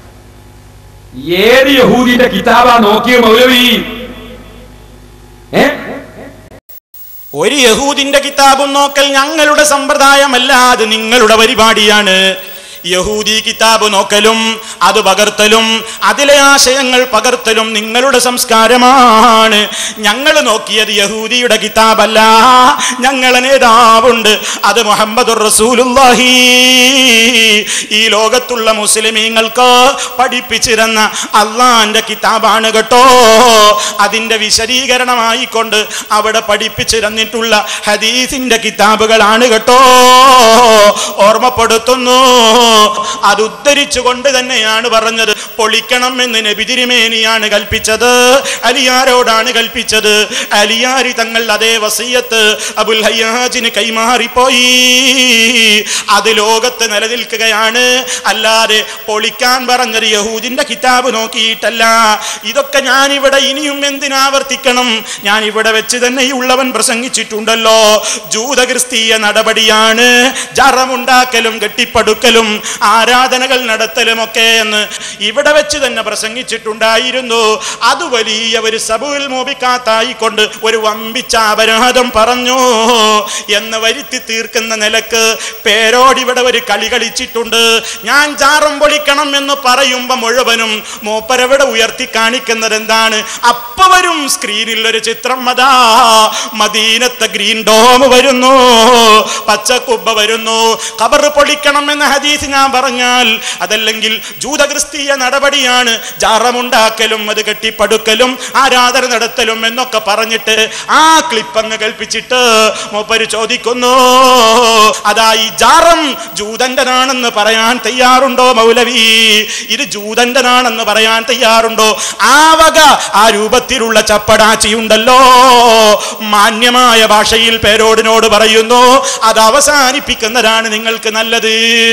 S2: ഏത് യഹൂദിന്റെ കിതാബാ നോക്കിയ മൗലവി ഏ
S1: ഒരു യഹൂദിന്റെ കിതാബും നോക്കൽ ഞങ്ങളുടെ സമ്പ്രദായമല്ല അത് നിങ്ങളുടെ പരിപാടിയാണ് യഹൂദി കിതാബ് നോക്കലും അത് പകർത്തലും അതിലെ ആശയങ്ങൾ പകർത്തലും നിങ്ങളുടെ സംസ്കാരമാണ് ഞങ്ങൾ നോക്കിയത് യഹൂദിയുടെ കിതാബല്ല ഞങ്ങളെ നേതാവുണ്ട് അത് മുഹമ്മദ് റസൂലുള്ളാഹി ഈ ലോകത്തുള്ള മുസ്ലിമീങ്ങൾക്ക് പഠിപ്പിച്ചിരുന്ന അള്ളാന്റെ കിതാബാണ് കേട്ടോ അതിന്റെ വിശദീകരണമായിക്കൊണ്ട് അവിടെ പഠിപ്പിച്ചിരുന്നിട്ടുള്ള ഹദീസിന്റെ കിതാബുകളാണ് കേട്ടോ ഓർമ്മപ്പെടുത്തുന്നു അത് ഉദ്ധരിച്ചുകൊണ്ട് തന്നെയാണ് പറഞ്ഞത് പൊളിക്കണം എന്ന് നബി തിരുമേനിയാണ് കൽപ്പിച്ചത് അലിയാരോടാണ് കൽപ്പിച്ചത് അലിയാരി തങ്ങൾ അതേ വസീയത്ത് അബുൽ ഹയ്യാജിന് കൈമാറിപ്പോയി അത് ലോകത്ത് നിലനിൽക്കുകയാണ് അല്ലാതെ പൊളിക്കാൻ പറഞ്ഞത് യഹൂദിന്റെ കിതാബ് നോക്കിയിട്ടല്ല ഇതൊക്കെ ഞാൻ ഇവിടെ ഇനിയും എന്തിനാവർത്തിക്കണം ഞാൻ ഇവിടെ വെച്ച് തന്നെ ഈ ഉള്ളവൻ പ്രസംഗിച്ചിട്ടുണ്ടല്ലോ ജൂതക്രിസ്തീയ നടപടിയാണ് ജറമുണ്ടാക്കലും കെട്ടിപ്പടുക്കലും ആരാധനകൾ നടത്തലും ഒക്കെ എന്ന് ഇവിടെ വെച്ച് തന്നെ പ്രസംഗിച്ചിട്ടുണ്ടായിരുന്നു അത് വലിയ ഒരു സബുൽ മോപിക്കാത്തായിക്കൊണ്ട് ഒരു വമ്പിച്ച അപരാധം പറഞ്ഞു എന്ന് വരുത്തി തീർക്കുന്ന നിലക്ക് പേരോട് ഇവിടെ ഒരു കളി കളിച്ചിട്ടുണ്ട് ഞാൻ ജാറം പൊളിക്കണം എന്ന് പറയുമ്പോ മുഴുവനും മൂപ്പരവിടെ ഉയർത്തി കാണിക്കുന്നത് എന്താണ് അപ്പ വരും സ്ക്രീനിൽ ഒരു ചിത്രം മതാ മദീനത്തെ ഗ്രീൻ ഡോം വരുന്നു പച്ചക്കുബ്ബ വരുന്നു കബർ പൊളിക്കണം എന്ന ഹദീസ് ഞാൻ പറഞ്ഞാൽ അതല്ലെങ്കിൽ ജൂതക്രിസ്തീയ നടപടിയാണ് ജാറമുണ്ടാക്കലും അത് കെട്ടിപ്പടുക്കലും ആരാധന നടത്തലും എന്നൊക്കെ പറഞ്ഞിട്ട് ആ ക്ലിപ്പ് അങ്ങ് കൽപ്പിച്ചിട്ട് മൂപ്പര് ചോദിക്കുന്നു അതാ ഈ ജാറം ജൂതന്റെതാണെന്ന് പറയാൻ തയ്യാറുണ്ടോ മൗലവി ഇത് ജൂതന്റെതാണെന്ന് പറയാൻ തയ്യാറുണ്ടോ ആ വക ആ രൂപത്തിലുള്ള ചപ്പടാച്ചിയുണ്ടല്ലോ മാന്യമായ ഭാഷയിൽ പേരോടിനോട് പറയുന്നു അത് അവസാനിപ്പിക്കുന്നതാണ് നിങ്ങൾക്ക് നല്ലത്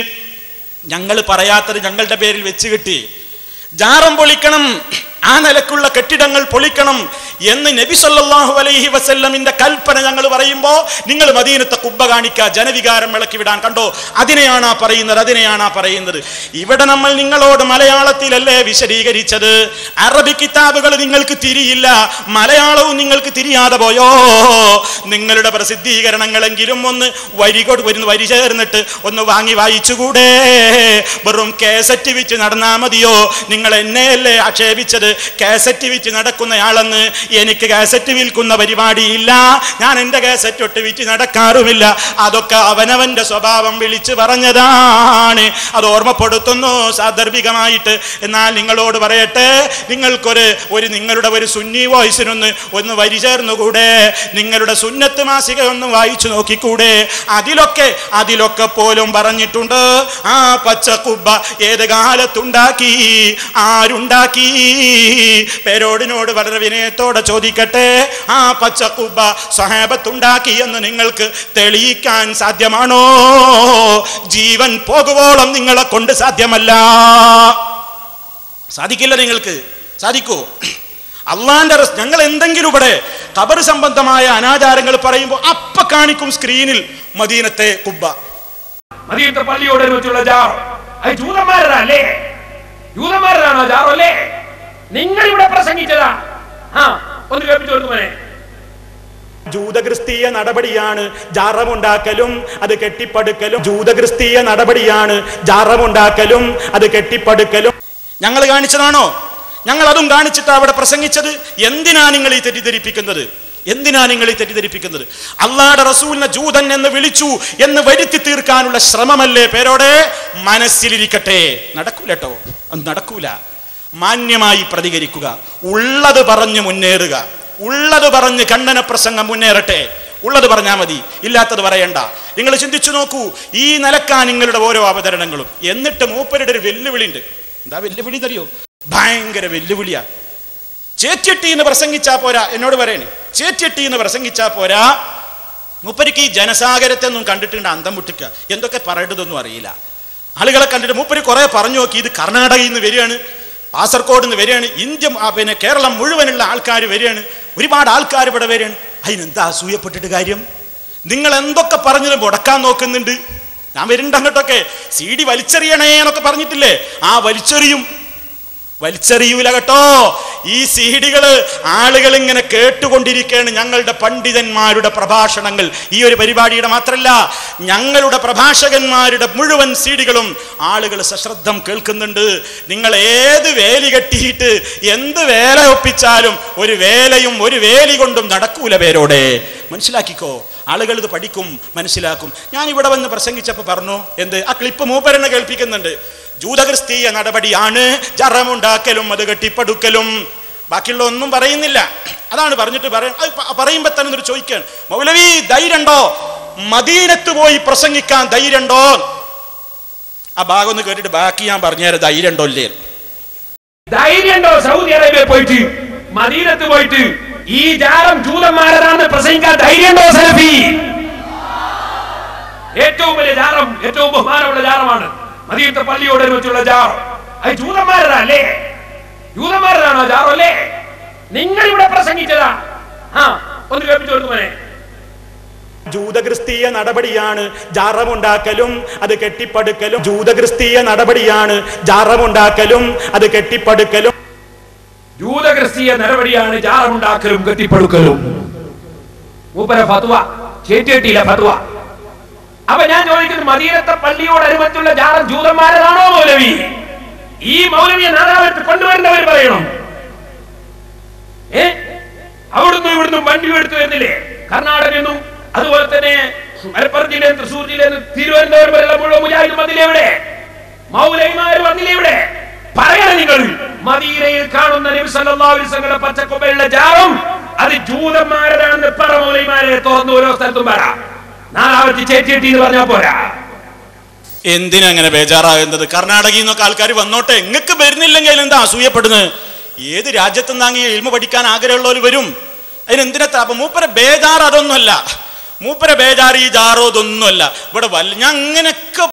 S1: ഞങ്ങൾ പറയാത്തത് ഞങ്ങളുടെ പേരിൽ വെച്ച് കിട്ടി ജാറം പൊളിക്കണം ആ നിലക്കുള്ള കെട്ടിടങ്ങൾ പൊളിക്കണം എന്ന് നബി സല്ലല്ലാഹു അലൈഹി വസല്ലമിന്റെ കൽപ്പന ഞങ്ങൾ പറയുമ്പോൾ നിങ്ങൾ മദീനത്തെ കുബ്ബ കാണിക്കുക ജനവികാരം വിളക്കി വിടാൻ കണ്ടോ അതിനെയാണ് ആ പറയുന്നത് അതിനെയാണ് ആ പറയുന്നത് ഇവിടെ നമ്മൾ നിങ്ങളോട് മലയാളത്തിലല്ലേ വിശദീകരിച്ചത് അറബി കിതാബുകൾ നിങ്ങൾക്ക് തിരിയില്ല മലയാളവും നിങ്ങൾക്ക് തിരിയാതെ പോയോ നിങ്ങളുടെ പ്രസിദ്ധീകരണങ്ങളെങ്കിലും ഒന്ന് വരി കൊണ്ട് വരുന്ന വരി ചേർന്നിട്ട് ഒന്ന് വാങ്ങി വായിച്ചുകൂടെ വെറും കേസറ്റ് വിറ്റ് നടന്നാ മതിയോ നിങ്ങൾ എന്നെയല്ലേ ആക്ഷേപിച്ചത് കാസറ്റ് വിറ്റ് നടക്കുന്നയാളെന്ന് എനിക്ക് കാസറ്റ് വിൽക്കുന്ന പരിപാടിയില്ല ഞാൻ എൻ്റെ കാസറ്റ് ഒട്ട് വിറ്റ് നടക്കാറുമില്ല അതൊക്കെ അവനവന്റെ സ്വഭാവം വിളിച്ചു പറഞ്ഞതാണ് അത് ഓർമ്മപ്പെടുത്തുന്നു സാദർഭികമായിട്ട് എന്നാൽ നിങ്ങളോട് പറയട്ടെ നിങ്ങൾക്കൊരു ഒരു നിങ്ങളുടെ ഒരു സുന്നി വോയിസിനൊന്ന് ഒന്ന് വരി ചേർന്നുകൂടെ നിങ്ങളുടെ സുന്നത്ത് മാസിക ഒന്ന് വായിച്ചു നോക്കിക്കൂടെ അതിലൊക്കെ അതിലൊക്കെ പോലും പറഞ്ഞിട്ടുണ്ട് ആ പച്ചക്കുബ്ബ ഏത് കാലത്തുണ്ടാക്കി ആരുണ്ടാക്കി പേരോടിനോട് വളരെ വിനയത്തോടെ ചോദിക്കട്ടെ ആ പച്ചക്കുബ്ബ സഹാബത്തുണ്ടാക്കി എന്ന് നിങ്ങൾക്ക് തെളിയിക്കാൻ സാധ്യമാണോ ജീവൻ പോകുവോളം നിങ്ങളെ കൊണ്ട് സാധ്യമല്ല സാധിക്കില്ല നിങ്ങൾക്ക് സാധിക്കോ അള്ളാന്റെ റസ് ഞങ്ങൾ എന്തെങ്കിലും ഇവിടെ ഖബർ സംബന്ധമായ അനാചാരങ്ങൾ പറയുമ്പോൾ അപ്പ കാണിക്കും സ്ക്രീനിൽ മദീനത്തെ കുബ്ബ
S2: മദീനത്തെ പള്ളിയോട് വെച്ചുള്ള ജാർ അത് ജൂതന്മാരതാ അല്ലേ ജൂതന്മാരതാണോ ജാറോ അല്ലേ നിങ്ങൾ ഇവിടെ പ്രസംഗിച്ചതാ ആ ഒന്ന് കേൾപ്പിച്ചു കൊടുത്തു മോനെ
S1: ജൂതക്രിസ്തീയ നടപടിയാണ് ജാറമുണ്ടാക്കലും അത് കെട്ടിപ്പടുക്കലും ജൂതക്രിസ്തീയ നടപടിയാണ് ജാറമുണ്ടാക്കലും അത് കെട്ടിപ്പടുക്കലും ഞങ്ങൾ കാണിച്ചതാണോ ഞങ്ങൾ അതും കാണിച്ചിട്ട് അവിടെ പ്രസംഗിച്ചത് എന്തിനാ നിങ്ങൾ ഈ തെറ്റിദ്ധരിപ്പിക്കുന്നത് എന്തിനാ നിങ്ങൾ ഈ തെറ്റിദ്ധരിപ്പിക്കുന്നത് അള്ളാടെ റസൂലിനെ ജൂതൻ എന്ന് വിളിച്ചു എന്ന് വരുത്തി തീർക്കാനുള്ള ശ്രമമല്ലേ പേരോടെ മനസ്സിലിരിക്കട്ടെ നടക്കൂലട്ടോ അത് നടക്കൂല മാന്യമായി പ്രതികരിക്കുക ഉള്ളത് പറഞ്ഞു മുന്നേറുക ഉള്ളത് പറഞ്ഞ് ഖണ്ഡന പ്രസംഗം മുന്നേറട്ടെ ഉള്ളത് പറഞ്ഞാൽ മതി ഇല്ലാത്തത് പറയണ്ട നിങ്ങൾ ചിന്തിച്ചു നോക്കൂ ഈ നിലക്കാ നിങ്ങളുടെ ഓരോ അവതരണങ്ങളും എന്നിട്ട് മൂപ്പരുടെ ഒരു വെല്ലുവിളി ഉണ്ട് എന്താ വെല്ലുവിളി എന്നറിയോ ഭയങ്കര വെല്ലുവിളിയാ ചേറ്റിട്ടി എന്ന് പ്രസംഗിച്ചാ പോരാ എന്നോട് പറയണേ ചേറ്റിട്ടി എന്ന് പ്രസംഗിച്ചാ പോരാ മൂപ്പരിക്ക് ഈ ജനസാഗരത്തെ ഒന്നും കണ്ടിട്ടുണ്ട് അന്തം വിട്ടിക്കുക എന്തൊക്കെ പറയേണ്ടതൊന്നും അറിയില്ല ആളുകളെ കണ്ടിട്ട് മൂപ്പര് കുറെ പറഞ്ഞു നോക്കി ഇത് കർണാടകയിൽ നിന്ന് വരികയാണ് കാസർഗോഡ് നിന്ന് വരികയാണ് ഇന്ത്യ ആ, പിന്നെ കേരളം മുഴുവനുള്ള ആൾക്കാർ വരികയാണ് ഒരുപാട് ആൾക്കാർ ഇവിടെ വരികയാണ് അതിനെന്താ അസൂയപ്പെട്ടിട്ട് കാര്യം നിങ്ങൾ എന്തൊക്കെ പറഞ്ഞത് മുടക്കാൻ നോക്കുന്നുണ്ട് ഞാൻ വരുന്നുണ്ട് അങ്ങോട്ടൊക്കെ സി ഡി വലിച്ചെറിയണേ എന്നൊക്കെ പറഞ്ഞിട്ടില്ലേ ആ വലിച്ചെറിയും വലിച്ചെറിയൂല കേട്ടോ ഈ സീഡികള് ആളുകൾ ഇങ്ങനെ കേട്ടുകൊണ്ടിരിക്കുകയാണ് ഞങ്ങളുടെ പണ്ഡിതന്മാരുടെ പ്രഭാഷണങ്ങൾ ഈ ഒരു പരിപാടിയുടെ മാത്രമല്ല ഞങ്ങളുടെ പ്രഭാഷകന്മാരുടെ മുഴുവൻ സീഡികളും ആളുകൾ സശ്രദ്ധം കേൾക്കുന്നുണ്ട് നിങ്ങൾ ഏത് വേലി കെട്ടിയിട്ട് എന്ത് വേല ഒപ്പിച്ചാലും ഒരു വേലയും ഒരു വേലി കൊണ്ടും നടക്കൂല പേരോടെ മനസ്സിലാക്കിക്കോ ആളുകൾ ഇത് പഠിക്കും മനസ്സിലാക്കും ഞാൻ ഇവിടെ വന്ന് പ്രസംഗിച്ചപ്പോൾ പറഞ്ഞു എന്ത് ആ ക്ലിപ്പ് മൂപ്പരെന്നെ കേൾപ്പിക്കുന്നുണ്ട് ജൂതക്രിസ്തീയ നടപടിയാണ് ജറമുണ്ടാക്കലും അത് കെട്ടിപ്പടുക്കലും ബാക്കിയുള്ള ഒന്നും പറയുന്നില്ല അതാണ് പറഞ്ഞിട്ട് പറയാൻ അത് പ- പറയുമ്പോ തന്നെ ഒരു ചോദിക്കാൻ മൗലവി ധൈര്യണ്ടോ മദീനത്ത് പോയി പ്രസംഗിക്കാൻ ധൈര്യണ്ടോ ആ ഭാഗം ഒന്ന് കേട്ടിട്ട് ബാക്കി ഞാൻ പറഞ്ഞുതരാം ധൈര്യണ്ടോ ഇല്ലേ
S2: ധൈര്യണ്ടോ സൗദി അറേബ്യ പോയിട്ട് മദീനത്ത് പോയിട്ട് ഈ ജാറം ജൂതന്മാരതാണെന്ന് പ്രസംഗിക്കാൻ ധൈര്യണ്ടോ സലഫി ഏറ്റവും വലിയ ജാറം ഏറ്റവും ബഹുമാനമുള്ള ജാറമാണ് മദീനത്തെ പള്ളിയോട് വെച്ചുള്ള ജാറം അത് ജൂതന്മാരതാ അല്ലേ ജൂതന്മാരതാണോ ജാറോ അല്ലേ നിങ്ങൾ ഇവിടെ പ്രസംഗിച്ചതാ ആ ഒന്ന് കേൾപ്പിച്ചു കൊടുത്തു മോനെ
S1: ജൂതക്രിസ്തീയ നടപടിയാണ് ജാറമുണ്ടാക്കലും അത് കെട്ടിപ്പടുക്കലും ജൂതക്രിസ്തീയ നടപടിയാണ് ജാറമുണ്ടാക്കലും അത് കെട്ടിപ്പടുക്കലും
S2: ജൂതക്രിസ്തീയ നടപടിയാണ് ജാറമുണ്ടാക്കലും കെട്ടിപ്പടുക്കലും മൂപ്പര ഫത്വ ചേറ്റിയിട്ടില്ല ഫത്വ അപ്പൊ ഞാൻ ചോദിക്കുന്നു മദീനത്തെ പള്ളിയോടനുബന്ധിച്ചുള്ള ജാറം ജൂതന്മാരതാണോ മൗലവി ഈ മൗലവിയെ നാദാവത്ത് കൊണ്ടുവരുന്നവർ പറയണം ഏ അവിടുന്ന് ഇവിടുന്ന് വണ്ടി എടുത്തു വരുന്നില്ലേ കർണാടകയിൽ നിന്നും അതുപോലെ തന്നെ മലപ്പുറം ജില്ലയിൽ തൃശ്ശൂർ ജില്ലയിൽ തിരുവനന്തപുരം വരെയുള്ള മുഴുവൻ മുജാഹിദ് വന്നില്ലേ ഇവിടെ മൗലൈമാര് വന്നില്ലേ ഇവിടെ പറയണം നിങ്ങൾ മദീനയിൽ കാണുന്ന നബി സല്ലല്ലാഹു അലൈഹി വസല്ലമയുടെ പച്ചക്കൊമ്പയുള്ള ജാറും അത് ജൂതന്മാരതാണെന്ന് പറ മൗലൈമാരെ തുറന്ന് ഓരോ സ്ഥലത്തും പറ നാലാവത്തി ചേച്ചിട്ടി എന്ന് പറഞ്ഞാ പോരാ
S1: എന്തിനാ അങ്ങനെ ബേജാറാകുന്നത് കർണാടകയിൽ നിന്നൊക്കെ ആൾക്കാർ വന്നോട്ടെ എങ്ങക്ക് വരുന്നില്ലെങ്കിൽ എന്താ അസൂയപ്പെടുന്നത് ഏത് രാജ്യത്തും താങ്ങി എൽമ പഠിക്കാൻ ആഗ്രഹമുള്ളവർ വരും അതിനെന്തിനാ അപ്പൊ മൂപ്പര ബേജാർ അതൊന്നുമല്ല മൂപ്പര ബേജാർ ഈ ജാറോ ഇതൊന്നുമല്ല ഇവിടെ വല്ല ഞാൻ അങ്ങനെയൊക്കെ